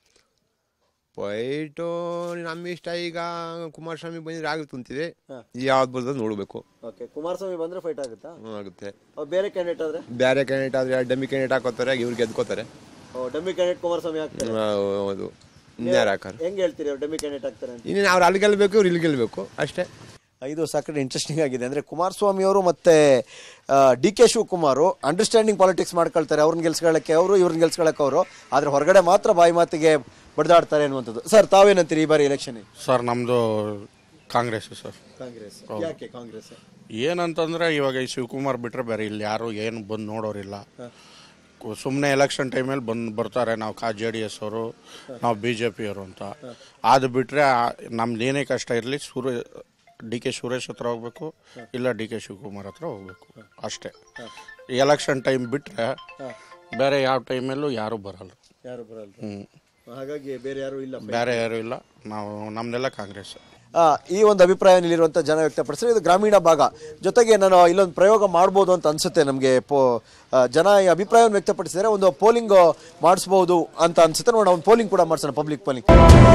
ಫೈಟು ನಮ್ಮ ಇಷ್ಟ ಈಗ ಕುಮಾರಸ್ವಾಮಿ ಬಂದ್ರೆ ಆಗುತ್ತೆ ಅಂತೀವಿ ಯಾವ್ದು ಬರ್ತದೆ ನೋಡ್ಬೇಕು ಓಕೆ ಕುಮಾರಸ್ವಾಮಿ ಬಂದ್ರೆ ಫೈಟ್ ಆಗುತ್ತಾ ಹ್ಮ್, ಆಗುತ್ತೆ ಅವ್ರು ಬೇರೆ ಕ್ಯಾಂಡಿಡೇಟ್ ಆದ್ರೆ ಬೇರೆ ಕ್ಯಾಂಡಿಡೇಟ್ ಆದ್ರೆ ಡಮ್ಮಿ ಕ್ಯಾಂಡಿಡೇಟ್ ಹಾಕೋತಾರೆ ಇವ್ರು ಗೆದ್ಕೋತಾರೆ ಓ, ಡಮ್ಮಿ ಕ್ಯಾಂಡಿಡೇಟ್ ಕುಮಾರಸ್ವಾಮಿ ಆಗ್ತಾರೆ ಹ್ಮ್, ಹೌದು ಇನ್ಯಾರು ಹಾಕಾರೆ ಹೆಂಗ್ ಹೇಳ್ತೀರಿ ಅವ್ರು ಡಮ್ಮಿ ಕ್ಯಾಂಡಿಡೇಟ್ ಆಗ್ತಾರೆ ಅಂತ ಇನ್ನೇನು ಅವ್ರು ಅಲ್ಲಿ ಗೆಲ್ಬೇಕು ಇವ್ರು ಇಲ್ಲಿ ಗೆಲ್ಬೇಕು ಅಷ್ಟೇ ಇದು ಸಾಕಷ್ಟು ಇಂಟ್ರೆಸ್ಟಿಂಗ್ ಆಗಿದೆ ಅಂದರೆ ಕುಮಾರಸ್ವಾಮಿ ಅವರು ಮತ್ತು D K Shivakumar understanding politics ಮಾಡ್ಕೊಳ್ತಾರೆ ಅವ್ರನ್ನ ಗೆಲ್ಸ್ಕೊಳ್ಳೋಕ್ಕೆ ಅವರು ಇವ್ರನ್ನ ಗೆಲ್ಸ್ಕೊಳ್ಳೋಕೆ ಅವರು ಆದರೆ ಹೊರಗಡೆ ಮಾತ್ರ ಬಾಯಿ ಮಾತಿಗೆ ಬಡ್ದಾಡ್ತಾರೆ ಅನ್ನುವಂಥದ್ದು ಸರ್ ತಾವೇನಂತೀರಿ ಈ ಬಾರಿ ಎಲೆಕ್ಷನ್ ಸರ್ ನಮ್ಮದು ಕಾಂಗ್ರೆಸ್ ಸರ್ ಕಾಂಗ್ರೆಸ್ ಹೌದು. ಯಾಕೆ ಕಾಂಗ್ರೆಸ್ ಏನಂತಂದ್ರೆ ಇವಾಗ ಈ ಶಿವಕುಮಾರ್ ಬಿಟ್ರೆ ಬೇರೆ ಇಲ್ಲಿ ಯಾರು ಏನು ಬಂದು ನೋಡೋರಿಲ್ಲ ಸುಮ್ಮನೆ ಎಲೆಕ್ಷನ್ ಟೈಮಲ್ಲಿ ಬಂದು ಬರ್ತಾರೆ ನಾವು ಕಾ ಜೆ ಡಿ ಎಸ್ ಅವರು ನಾವು ಬಿ ಜೆ ಪಿಯವರು ಅಂತ ಅದು ಬಿಟ್ಟರೆ ನಮ್ದು ಏನೇ ಕಷ್ಟ ಇರಲಿ ಸೂರ್ಯ ಡಿ ಕೆ ಸುರೇಶ್ ಹತ್ರ ಹೋಗ್ಬೇಕು ಇಲ್ಲ ಡಿ ಕೆ ಶಿವಕುಮಾರ್ ಹತ್ರ ಹೋಗ್ಬೇಕು ಅಷ್ಟೇ ಎಲೆಕ್ಷನ್ ಟೈಮ್ ಬಿಟ್ಟರೆ ಬೇರೆ ಯಾವ ಟೈಮಲ್ಲೂ ಯಾರೂ ಬರಲ್ಲ ಯಾರು ಬರಲ್ಲ ಹ್ಞೂ ಹಾಗಾಗಿ ಬೇರೆ ಯಾರು ಇಲ್ಲ ಬೇರೆ ಯಾರೂ ಇಲ್ಲ ನಾವು ನಮ್ದೆಲ್ಲ ಕಾಂಗ್ರೆಸ್ ಆ, ಈ ಒಂದು ಅಭಿಪ್ರಾಯ ಇಲ್ಲಿರುವಂಥ ಜನ ವ್ಯಕ್ತಪಡಿಸಿದ್ರೆ ಇದು ಗ್ರಾಮೀಣ ಭಾಗ ಜೊತೆಗೆ ನಾನು ಇಲ್ಲೊಂದು ಪ್ರಯೋಗ ಮಾಡ್ಬೋದು ಅಂತ ಅನ್ಸುತ್ತೆ ನಮಗೆ ಪೋ ಆ, ಜನ ಈ ಅಭಿಪ್ರಾಯವನ್ನು ವ್ಯಕ್ತಪಡಿಸಿದರೆ ಒಂದು ಪೋಲಿಂಗ್ ಮಾಡಿಸ್ಬೋದು ಅಂತ ಅನ್ಸುತ್ತೆ ನೋಡೋಣ ಒಂದು ಪೋಲಿಂಗ್ ಕೂಡ ಮಾಡಿಸೋಣ ಪಬ್ಲಿಕ್ ಪೋಲಿಂಗ್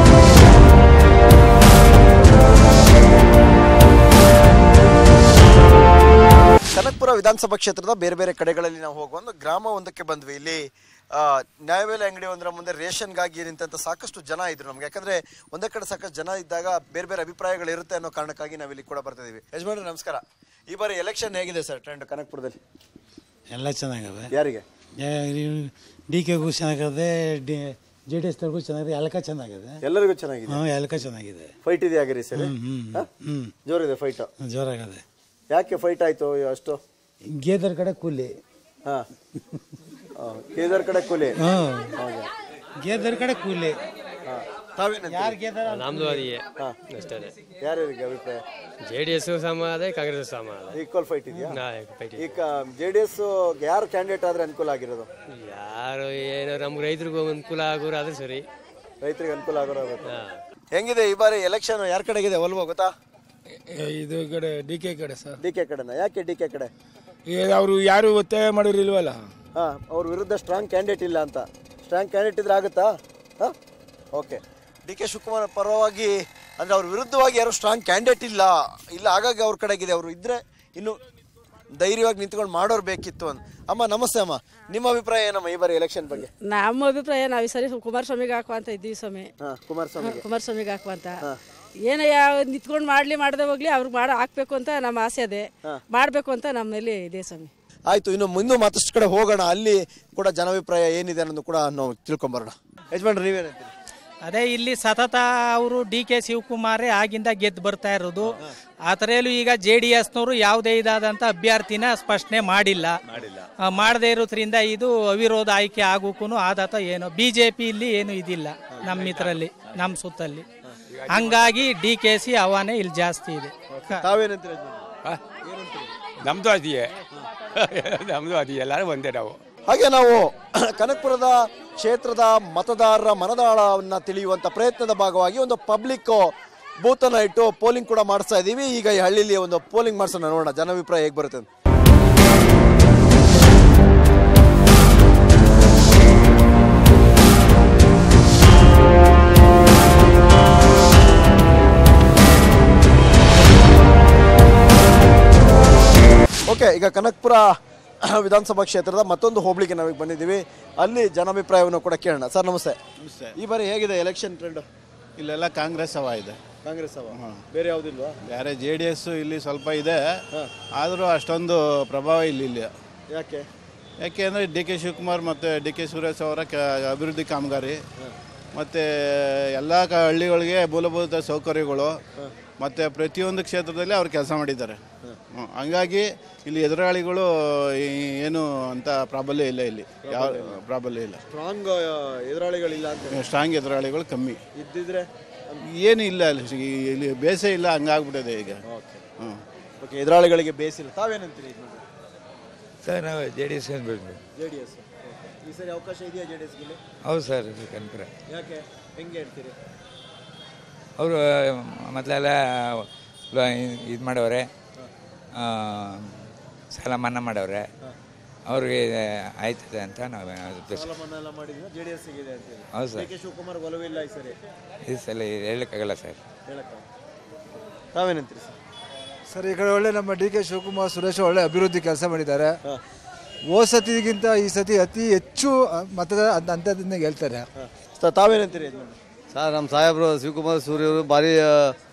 ಕನಕಪುರ ವಿಧಾನಸಭಾ ಕ್ಷೇತ್ರದ ಬೇರೆ ಬೇರೆ ಕಡೆಗಳಲ್ಲಿ ನಾವು ಹೋಗುವ ಒಂದು ಗ್ರಾಮ ಒಂದಕ್ಕೆ ಬಂದ್ವಿ ಇಲ್ಲಿ ಆ, ನ್ಯಾಯಬೆಲೆ ಅಂಗಡಿ ಒಂದರ ಮುಂದೆ ರೇಷನ್ಗಾಗಿ ನಿಂತ ಸಾಕಷ್ಟು ಜನ ಇದ್ರು ನಮ್ಗೆ ಯಾಕಂದ್ರೆ ಒಂದೇ ಕಡೆ ಸಾಕಷ್ಟು ಜನ ಇದ್ದಾಗ ಬೇರೆ ಬೇರೆ ಅಭಿಪ್ರಾಯಗಳು ಇರುತ್ತೆ ಅನ್ನೋ ಕಾರಣಕ್ಕಾಗಿ ನಾವು ಇಲ್ಲಿ ಕೂಡ ಬರ್ತಾ ಇದೀವಿ ಯಜಮಾನ್ರೆ ನಮಸ್ಕಾರ ಈ ಬಾರಿ ಎಲೆಕ್ಷನ್ ಹೇಗಿದೆ ಸರ್ ಟ್ರೆಂಡ್ ಕನಕಪುರದಲ್ಲಿ ಎಲ್ಲ ಚೆನ್ನಾಗವೆ ಯಾರಿಗೆ ಡಿ ಕೆಗೂ ಚೆನ್ನಾಗಿದೆ ಡಿ ಜೆ ಡಿ ಎಸ್ನವ್ರಿಗೂ ಚೆನ್ನಾಗಿದೆ ಎಲ್ಕ ಚೆನ್ನಾಗಿದೆ ಎಲ್ಲರಿಗೂ ಚೆನ್ನಾಗಿದೆ ಹಾಂ ಎಲ್ಕ ಚೆನ್ನಾಗಿದೆ ಫೈಟ್ ಇದೆ ಆಗಿರಿ ಸರ್ ಹ್ಮ್, ಹ್ಮ್, ಹ್ಮ್. ಜೋರಿದೆ ಫೈಟ್ ಜೋರಾಗದೆ ಯಾಕೆ ಫೈಟ್ ಆಯ್ತು ಅಷ್ಟು ಗೇದರ್ ಕಡೆ ಕೂಲಿ ಹಾ ಕೇದಾರ್ ಕಡೆ ಕೂಲಿ ಹಾಂ ಹೌದಾ ಗೇದರ್ ಕಡೆ ಕೂಲಿ ಯಾರು ನಮ್ದು ಅದಿಯೇ ಅಷ್ಟೇ ಯಾರ್ಯಾರಿಗೆ ಅಭಿಪ್ರಾಯ ಜೆ ಡಿ ಎಸ್ ಸಮ ಅದೇ ಕಾಂಗ್ರೆಸ್ ಸಮ ಅದೇ ಈಕ್ವಲ್ ಫೈಟ್ ಇದೆಯಾ ನಾ fight ಇದೆ. ಈಗ ಜೆ ಡಿ ಎಸ್ ಯಾರು ಕ್ಯಾಂಡಿಡೇಟ್ ಆದ್ರೆ ಅನುಕೂಲ ಆಗಿರೋದು ಯಾರು ಏನೋ ನಮ್ಗೆ ರೈತರಿಗೂ ಅನುಕೂಲ ಆಗೋರು ಆದ್ರೆ ಸರಿ ರೈತರಿಗೆ ಅನುಕೂಲ ಆಗೋರು ಹೆಂಗಿದೆ ಈ ಬಾರಿ ಎಲೆಕ್ಷನ್ ಯಾರ ಕಡೆಗಿದೆ ಒಲ್ವೋ ಗೊತ್ತಾ ಇದು ಈ ಕಡೆ ಡಿ ಕೆ ಕಡೆ ಸರ್ ಡಿ ಕೆ ಕಡೆನ ಯಾಕೆ ಡಿ ಕೆ ಕಡೆ ಅವರು ಯಾರು ಒತ್ತಾಯ ಮಾಡಿರಿಲ್ವಲ್ಲ ಹಾ ಅವ್ರ ವಿರುದ್ಧ ಸ್ಟ್ರಾಂಗ್ ಕ್ಯಾಂಡಿಡೇಟ್ ಇಲ್ಲ ಅಂತ ಸ್ಟ್ರಾಂಗ್ ಕ್ಯಾಂಡಿಡೇಟ್ ಇದ್ರೆ ಆಗುತ್ತಾ ಹಾ ಓಕೆ ಡಿ ಕೆ ಶಿವಕುಮಾರ್ ಪರವಾಗಿ ಅಂದ್ರೆ ಅವ್ರ ವಿರುದ್ಧವಾಗಿ ಯಾರು ಸ್ಟ್ರಾಂಗ್ ಕ್ಯಾಂಡಿಡೇಟ್ ಇಲ್ಲ ಇಲ್ಲ ಹಾಗಾಗಿ ಅವ್ರ ಕಡೆಗಿದೆ ಅವರು ಇದ್ರೆ ಇನ್ನು ಧೈರ್ಯವಾಗಿ ನಿಂತ್ಕೊಂಡು ಮಾಡೋರು ಬೇಕಿತ್ತು ಅಂತ ಅಮ್ಮ ನಮಸ್ತೆ ಅಮ್ಮ ನಿಮ್ಮ ಅಭಿಪ್ರಾಯ ಏನಮ್ಮ ಈ ಬಾರಿ ಎಲೆಕ್ಷನ್ ಬಗ್ಗೆ ನಮ್ಮ ಅಭಿಪ್ರಾಯ ನಾವು ಈ ಸರಿ ಕುಮಾರಸ್ವಾಮಿಗೆ ಹಾಕುವ ಅಂತ ಇದ್ದೀವಿ ಸ್ವಾಮಿ ಹಾ ಕುಮಾರಸ್ವಾಮಿ ಕುಮಾರಸ್ವಾಮಿಗೆ ಹಾಕುವ ಅಂತ ಏನೋ ಯಾವ ನಿಂತ್ಕೊಂಡು ಮಾಡ್ಲಿ ಮಾಡದೆ ಹೋಗ್ಲಿ ಅವ್ರಿಗೆ ಮಾಡೋ ಹಾಕ್ಬೇಕು ಅಂತ ನಮ್ಮ ಆಸೆ ಅದೇ ಮಾಡಬೇಕು ಅಂತ ನಮ್ಮಲ್ಲಿ ಇದೆ ಸ್ವಾಮಿ ಆಯ್ತು ಇನ್ನು ಮುಂದೆ ಮತ್ತಷ್ಟು ಕಡೆ ಹೋಗೋಣ ಅಲ್ಲಿ ಕೂಡ ಜನಾಭಿಪ್ರಾಯ ಏನಿದೆ ಅನ್ನೋದು ಕೂಡ ನಾವು ತಿಳ್ಕೊಂಬರೋಣ ಯಜಮಾನ್ರು ನೀವೇನಂತೀರಿ ಅದೇ ಇಲ್ಲಿ ಸತತ ಅವರು ಡಿ ಕೆ ಶಿವಕುಮಾರೇ ಆಗಿಂದ ಗೆದ್ದು ಬರ್ತಾ ಇರೋದು ಆ ಥರಲ್ಲೂ ಈಗ ಜೆ ಡಿ ಎಸ್ನವರು ಯಾವುದೇ ಇದಾದಂಥ ಅಭ್ಯರ್ಥಿನ ಸ್ಪಷ್ಟನೆ ಮಾಡಿಲ್ಲ ಆ, ಮಾಡದೇ ಇರೋದ್ರಿಂದ ಇದು ಅವಿರೋಧ ಆಯ್ಕೆ ಆಗೋಕ್ಕೂ ಆದಾತ ಏನು ಬಿ ಜೆ ಪಿ ಇಲ್ಲಿ ಏನು ಇದಿಲ್ಲ ನಮ್ಮ ಇದರಲ್ಲಿ ನಮ್ಮ ಸುತ್ತಲ್ಲಿ ಹಂಗಾಗಿ ಡಿ ಕೆ ಸಿ ಹವಾನೆ ಇಲ್ಲಿ ಜಾಸ್ತಿ ಇದೆ ತಾವೇನಂತೀರ ನಮ್ದು ಅದಿಯೇ ನಮ್ದು ಅದಿಯೇ ಎಲ್ಲರೂ ಒಂದೇ ನಾವು ಹಾಗೆ ನಾವು ಕನಕಪುರದ ಕ್ಷೇತ್ರದ ಮತದಾರರ ಮನದಾಳವನ್ನ ತಿಳಿಯುವಂತ ಪ್ರಯತ್ನದ ಭಾಗವಾಗಿ ಒಂದು ಪಬ್ಲಿಕ್ ಬೂತ್ ಅನ್ನ ಇಟ್ಟು ಪೋಲಿಂಗ್ ಕೂಡ ಮಾಡಿಸ್ತಾ ಇದೀವಿ ಈಗ ಈ ಹಳ್ಳಿಲಿ ಒಂದು ಪೋಲಿಂಗ್ ಮಾಡ್ಸೋಣ ನೋಡೋಣ ಜನಾಭಿಪ್ರಾಯ ಹೇಗೆ ಬರುತ್ತೆ ಅಂತ. ಓಕೆ ಈಗ ಕನಕಪುರ ವಿಧಾನಸಭಾ ಕ್ಷೇತ್ರದ ಮತ್ತೊಂದು ಹೋಬಳಿಗೆ ನಾವೀಗ ಬಂದಿದ್ದೀವಿ ಅಲ್ಲಿ ಜನಾಭಿಪ್ರಾಯವನ್ನು ಕೂಡ ಕೇಳೋಣ ಸರ್ ನಮಸ್ತೆ ಈ ಬಾರಿ ಹೇಗಿದೆ ಎಲೆಕ್ಷನ್ ಟ್ರೆಂಡ್ ಇಲ್ಲೆಲ್ಲ ಕಾಂಗ್ರೆಸ್ ಹವ ಇದೆ ಕಾಂಗ್ರೆಸ್ ಅವ ಬೇರೆ ಯಾವುದಿಲ್ವಾ ಬೇರೆ ಜೆ ಡಿ ಎಸ್ ಇಲ್ಲಿ ಸ್ವಲ್ಪ ಇದೆ ಆದರೂ ಅಷ್ಟೊಂದು ಪ್ರಭಾವ ಇಲ್ಲಿ ಇಲ್ಲ ಯಾಕೆ ಯಾಕೆಂದರೆ ಡಿ ಕೆ ಶಿವಕುಮಾರ್ ಮತ್ತು ಡಿ ಕೆ ಸುರೇಶ್ ಅವರ ಕ ಅಭಿವೃದ್ಧಿ ಕಾಮಗಾರಿ ಮತ್ತು ಎಲ್ಲ ಕ ಹಳ್ಳಿಗಳಿಗೆ ಮೂಲಭೂತ ಸೌಕರ್ಯಗಳು ಮತ್ತು ಪ್ರತಿಯೊಂದು ಕ್ಷೇತ್ರದಲ್ಲಿ ಅವ್ರು ಕೆಲಸ ಮಾಡಿದ್ದಾರೆ ಹ್ಮ್. ಹಂಗಾಗಿ ಇಲ್ಲಿ ಎದುರಾಳಿಗಳು ಈ- ಏನು ಅಂತ ಪ್ರಾಬಲ್ಯ ಇಲ್ಲ ಇಲ್ಲಿ ಯಾವ ಪ್ರಾಬಲ್ಯ ಇಲ್ಲ ಸ್ಟ್ರಾಂಗ್ ಎದುರಾಳಿಗಳಿಲ್ಲ ಅಂತ ಸ್ಟ್ರಾಂಗ್ ಎದುರಾಳಿಗಳು ಕಮ್ಮಿ ಇದ್ದಿದ್ರೆ ಏನು ಇಲ್ಲ ಅಲ್ಲಿ ಈ- ಇಲ್ಲಿ ಬೇಸೆ ಇಲ್ಲ ಹಂಗಾಗ್ಬಿಟ್ಟಿದೆ ಈಗ ಹ್ಞೂ ಓಕೆ ಎದುರಾಳಿಗಳಿಗೆ ಬೇಸಿಲ್ಲ ತಾವೇನಂತೀರಿ ಸರ್ ನಾವು J D S J D S ಈ ಸರಿ ಅವಕಾಶ ಇದೆಯಾ ಜೆ ಡಿ ಎಸ್ಗೆ ಹೌದು ಸರ್ ಕನಕಪುರ ಯಾಕೆ ಹೆಂಗೆ ಹೇಳ್ತೀರಿ ಅವರು ಮೊದಲೆಲ್ಲ ಇದು ಮಾಡವ್ರೆ ಆ, ಸಾಲ ಮನ್ನಾ ಮಾಡವ್ರೆ ಅವ್ರಿಗೆ ಆಯ್ತದೆ ಅಂತ ನಾವು ಉದ್ದೇಶ ಸಾಲ ಮನ್ನಾ ಎಲ್ಲ ಮಾಡಿದ್ರೆ ಜೆ ಡಿ ಎಸ್ ಇದೆ ಅಂತೇಳಿ ಹೌದು ಸರ್. ಡಿ ಕೆ ಶಿವಕುಮಾರ್ ಒಲವಿಲ್ಲ ಈ ಸರಿ ಈ ಸಲ ಹೇಳಕ್ಕಾಗಲ್ಲ ಸರ್ ಹೇಳಕ್ಕ ತಾವೇನಂತೀರಿ ಸರ್ ಸರ್ ಈ ಕಡೆ ಒಳ್ಳೆ ನಮ್ಮ ಡಿ ಕೆ ಶಿವಕುಮಾರ್ ಸುರೇಶ್ ಒಳ್ಳೆ ಅಭಿವೃದ್ಧಿ ಕೆಲಸ ಮಾಡಿದ್ದಾರೆ ಹೋದ ಸತಿಗಿಂತ ಈ ಸತಿ ಅತಿ ಹೆಚ್ಚು ಮತದ ಅಂತದಿಂದ ಹೇಳ್ತಾರೆ ಸರ್ ತಾವೇನಂತೀರಿ ಯಜಮಾನ್ರೆ? ಸರ್ ನಮ್ಮ ಸಾಹೇಬರು ಶಿವಕುಮಾರ್ ಸೂರ್ಯ ಅವರು ಭಾರಿ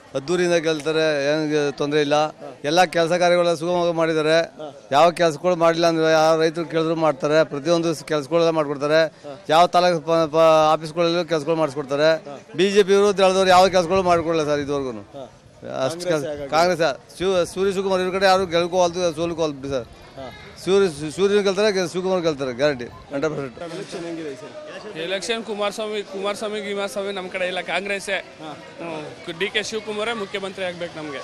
ಅದ್ದೂರಿಯಿಂದ ಗೆಲ್ತಾರೆ ಏನು ತೊಂದರೆ ಇಲ್ಲ ಎಲ್ಲ ಕೆಲಸ ಕಾರ್ಯಗಳೆಲ್ಲ ಸುಗಮವಾಗಿ ಮಾಡಿದ್ದಾರೆ ಯಾವ ಕೆಲಸಗಳು ಮಾಡಿಲ್ಲ ಅಂದ್ರೆ ಯಾವ ರೈತರು ಕೇಳಿದ್ರು ಮಾಡ್ತಾರೆ ಪ್ರತಿಯೊಂದು ಕೆಲಸಗಳೆಲ್ಲ ಮಾಡ್ಕೊಡ್ತಾರೆ ಯಾವ ತಾಲೂಕು ಪ- ಪ- ಆಫೀಸ್ಗಳಲ್ಲೂ ಕೆಲಸಗಳು ಮಾಡಿಸ್ಕೊಡ್ತಾರೆ ಬಿ ಜೆ ಪಿ ವಿರುದ್ಧ ಎಳೆದವ್ರು ಯಾವ ಕೆಲಸಗಳು ಮಾಡಿಕೊಡಲ್ಲ ಸರ್ ಇದುವರೆಗೂ ಅಷ್ಟು ಕೆಲಸ ಕಾಂಗ್ರೆಸ್ ಶಿವ ಸೂರ್ಯ ಶಿವಕುಮಾರ್ ಇವ್ರ ಕಡೆ ಯಾರು ಗೆಲ್ಕೋವಲ್ದು ಸೋಲ್ಕೋವಲ್ ಬಿಡಿ ಸರ್ ಸೂರ್ಯ ಸೂರ್ಯನ ಗೆಲ್ತಾರೆ ಗೆ- ಶಿವಕುಮಾರ್ ಗೆಲ್ತಾರೆ guarantee hundred percent election Kumaraswamy Kumaraswamy ಗಿಮಾರಸ್ವಾಮಿ ನಮ್ಮ ಕಡೆ ಇಲ್ಲ ಕಾಂಗ್ರೆಸ್ಸೇ ಡಿ ಕೆ ಶಿವಕುಮಾರೇ ಮುಖ್ಯಮಂತ್ರಿ ಆಗ್ಬೇಕು ನಮಗೆ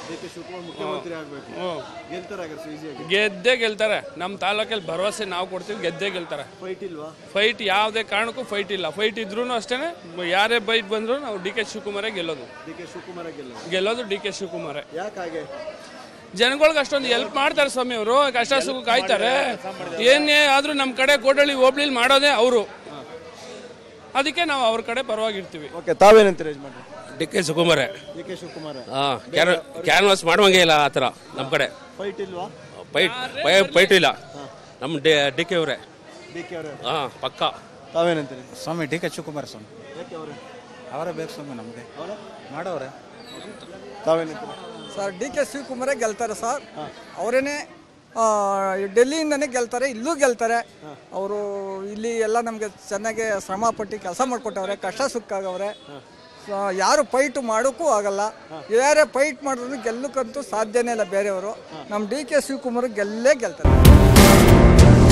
ಗೆದ್ದೇ ಗೆಲ್ತಾರೆ ನಮ್ಮ ತಾಲೂಕಲ್ಲಿ ಭರವಸೆ ನಾವು ಕೊಡ್ತೀವಿ ಗೆದ್ದೇ ಗೆಲ್ತಾರೆ ಫೈಟ್ ಇಲ್ವಾ ಫೈಟ್ ಯಾವುದೇ ಕಾರಣಕ್ಕೂ ಫೈಟ್ ಇಲ್ಲ ಫೈಟ್ ಇದ್ರೂ ಅಷ್ಟೇ ಯಾರೇ ಬೈಟ್ ಬಂದ್ರು ನಾವು ಡಿ ಕೆ ಶಿವಕುಮಾರೇ ಗೆಲ್ಲೋದು ಡಿ ಕೆ ಶಿವಕುಮಾರ ಗೆಲ್ಲ ಗೆಲ್ಲೋದು ಡಿ ಕೆ ಶಿವಕುಮಾರೇ ಯಾಕಾಗೆ ಜನಗಳಿಗೆ ಅಷ್ಟೊಂದು ಹೆಲ್ಪ್ ಮಾಡ್ತಾರೆ ಸ್ವಾಮಿ ಅವರು ಕಷ್ಟ ಸುಖ ಕಾಯ್ತಾರೆ ಏನೇ ಆದ್ರೂ ನಮ್ಮ ಕಡೆ ಕೋಟಳ್ಳಿ ಹೋಬ್ಳಿಲಿ ಮಾಡೋದೇ ಅವರು ಅದಕ್ಕೆ ನಾವು ಅವ್ರ ಕಡೆ ಪರವಾಗಿರ್ತೀವಿ ಓಕೆ ತಾವೇನಂತೀರ ಯಜಮಾನ್ರೆ ಡಿ ಕೆ ಶಿವಕುಮಾರೇ ಡಿ ಕೆ ಶಿವಕುಮಾರ ಹಾಂ ಕ್ಯಾನ್ವಾಸ್ ಮಾಡುವಂಗೆ ಇಲ್ಲ ಆ ಥರ ನಮ್ಮ ಕಡೆ ಫೈಟ್ ಇಲ್ವಾ ಪೈಟ್ ಪೈ ಪೈಟು ಇಲ್ಲ ನಮ್ಮ ಡಿ ಡಿ ಕೆ ಅವರೇ ಡಿ ಕೆ ಅವರೇ ಹಾಂ ಪಕ್ಕ ತಾವೇನಂತೀರಿ ಸ್ವಾಮಿ ಡಿ ಕೆ ಶಿವಕುಮಾರ್ ಸ್ವಾಮಿ ಯಾಕೆ ಅವರೇ ಅವರೇ ಬೇಕು ಸ್ವಾಮಿ ನಮಗೆ ಅವರೇ ಮಾಡವ್ರೆ ತಾವೇನಂತೀರಿ ಸರ್ ಡಿ ಕೆ ಶಿವಕುಮಾರೇ ಗೆಲ್ತಾರೆ ಸರ್ ಅವರೇನೆ ಡೆಲ್ಲಿಯಿಂದನೇ ಗೆಲ್ತಾರೆ ಇಲ್ಲೂ ಗೆಲ್ತಾರೆ ಅವರು ಇಲ್ಲಿ ಎಲ್ಲ ನಮಗೆ ಚೆನ್ನಾಗಿ ಶ್ರಮ ಪಟ್ಟು ಕೆಲಸ ಮಾಡಿಕೊಟ್ಟವ್ರೆ ಕಷ್ಟ ಸುಖ ಆಗವ್ರೆ ಸೊ, ಯಾರು ಫೈಟ್ ಮಾಡೋಕ್ಕೂ ಆಗಲ್ಲ ಯಾರೇ ಫೈಟ್ ಮಾಡಿದ್ರು ಗೆಲ್ಲಕ್ಕಂತೂ ಸಾಧ್ಯನೇ ಇಲ್ಲ ಬೇರೆಯವರು ನಮ್ಮ ಡಿ ಕೆ ಶಿವಕುಮಾರ್ ಗೆಲ್ಲೇ ಗೆಲ್ತಾರೆ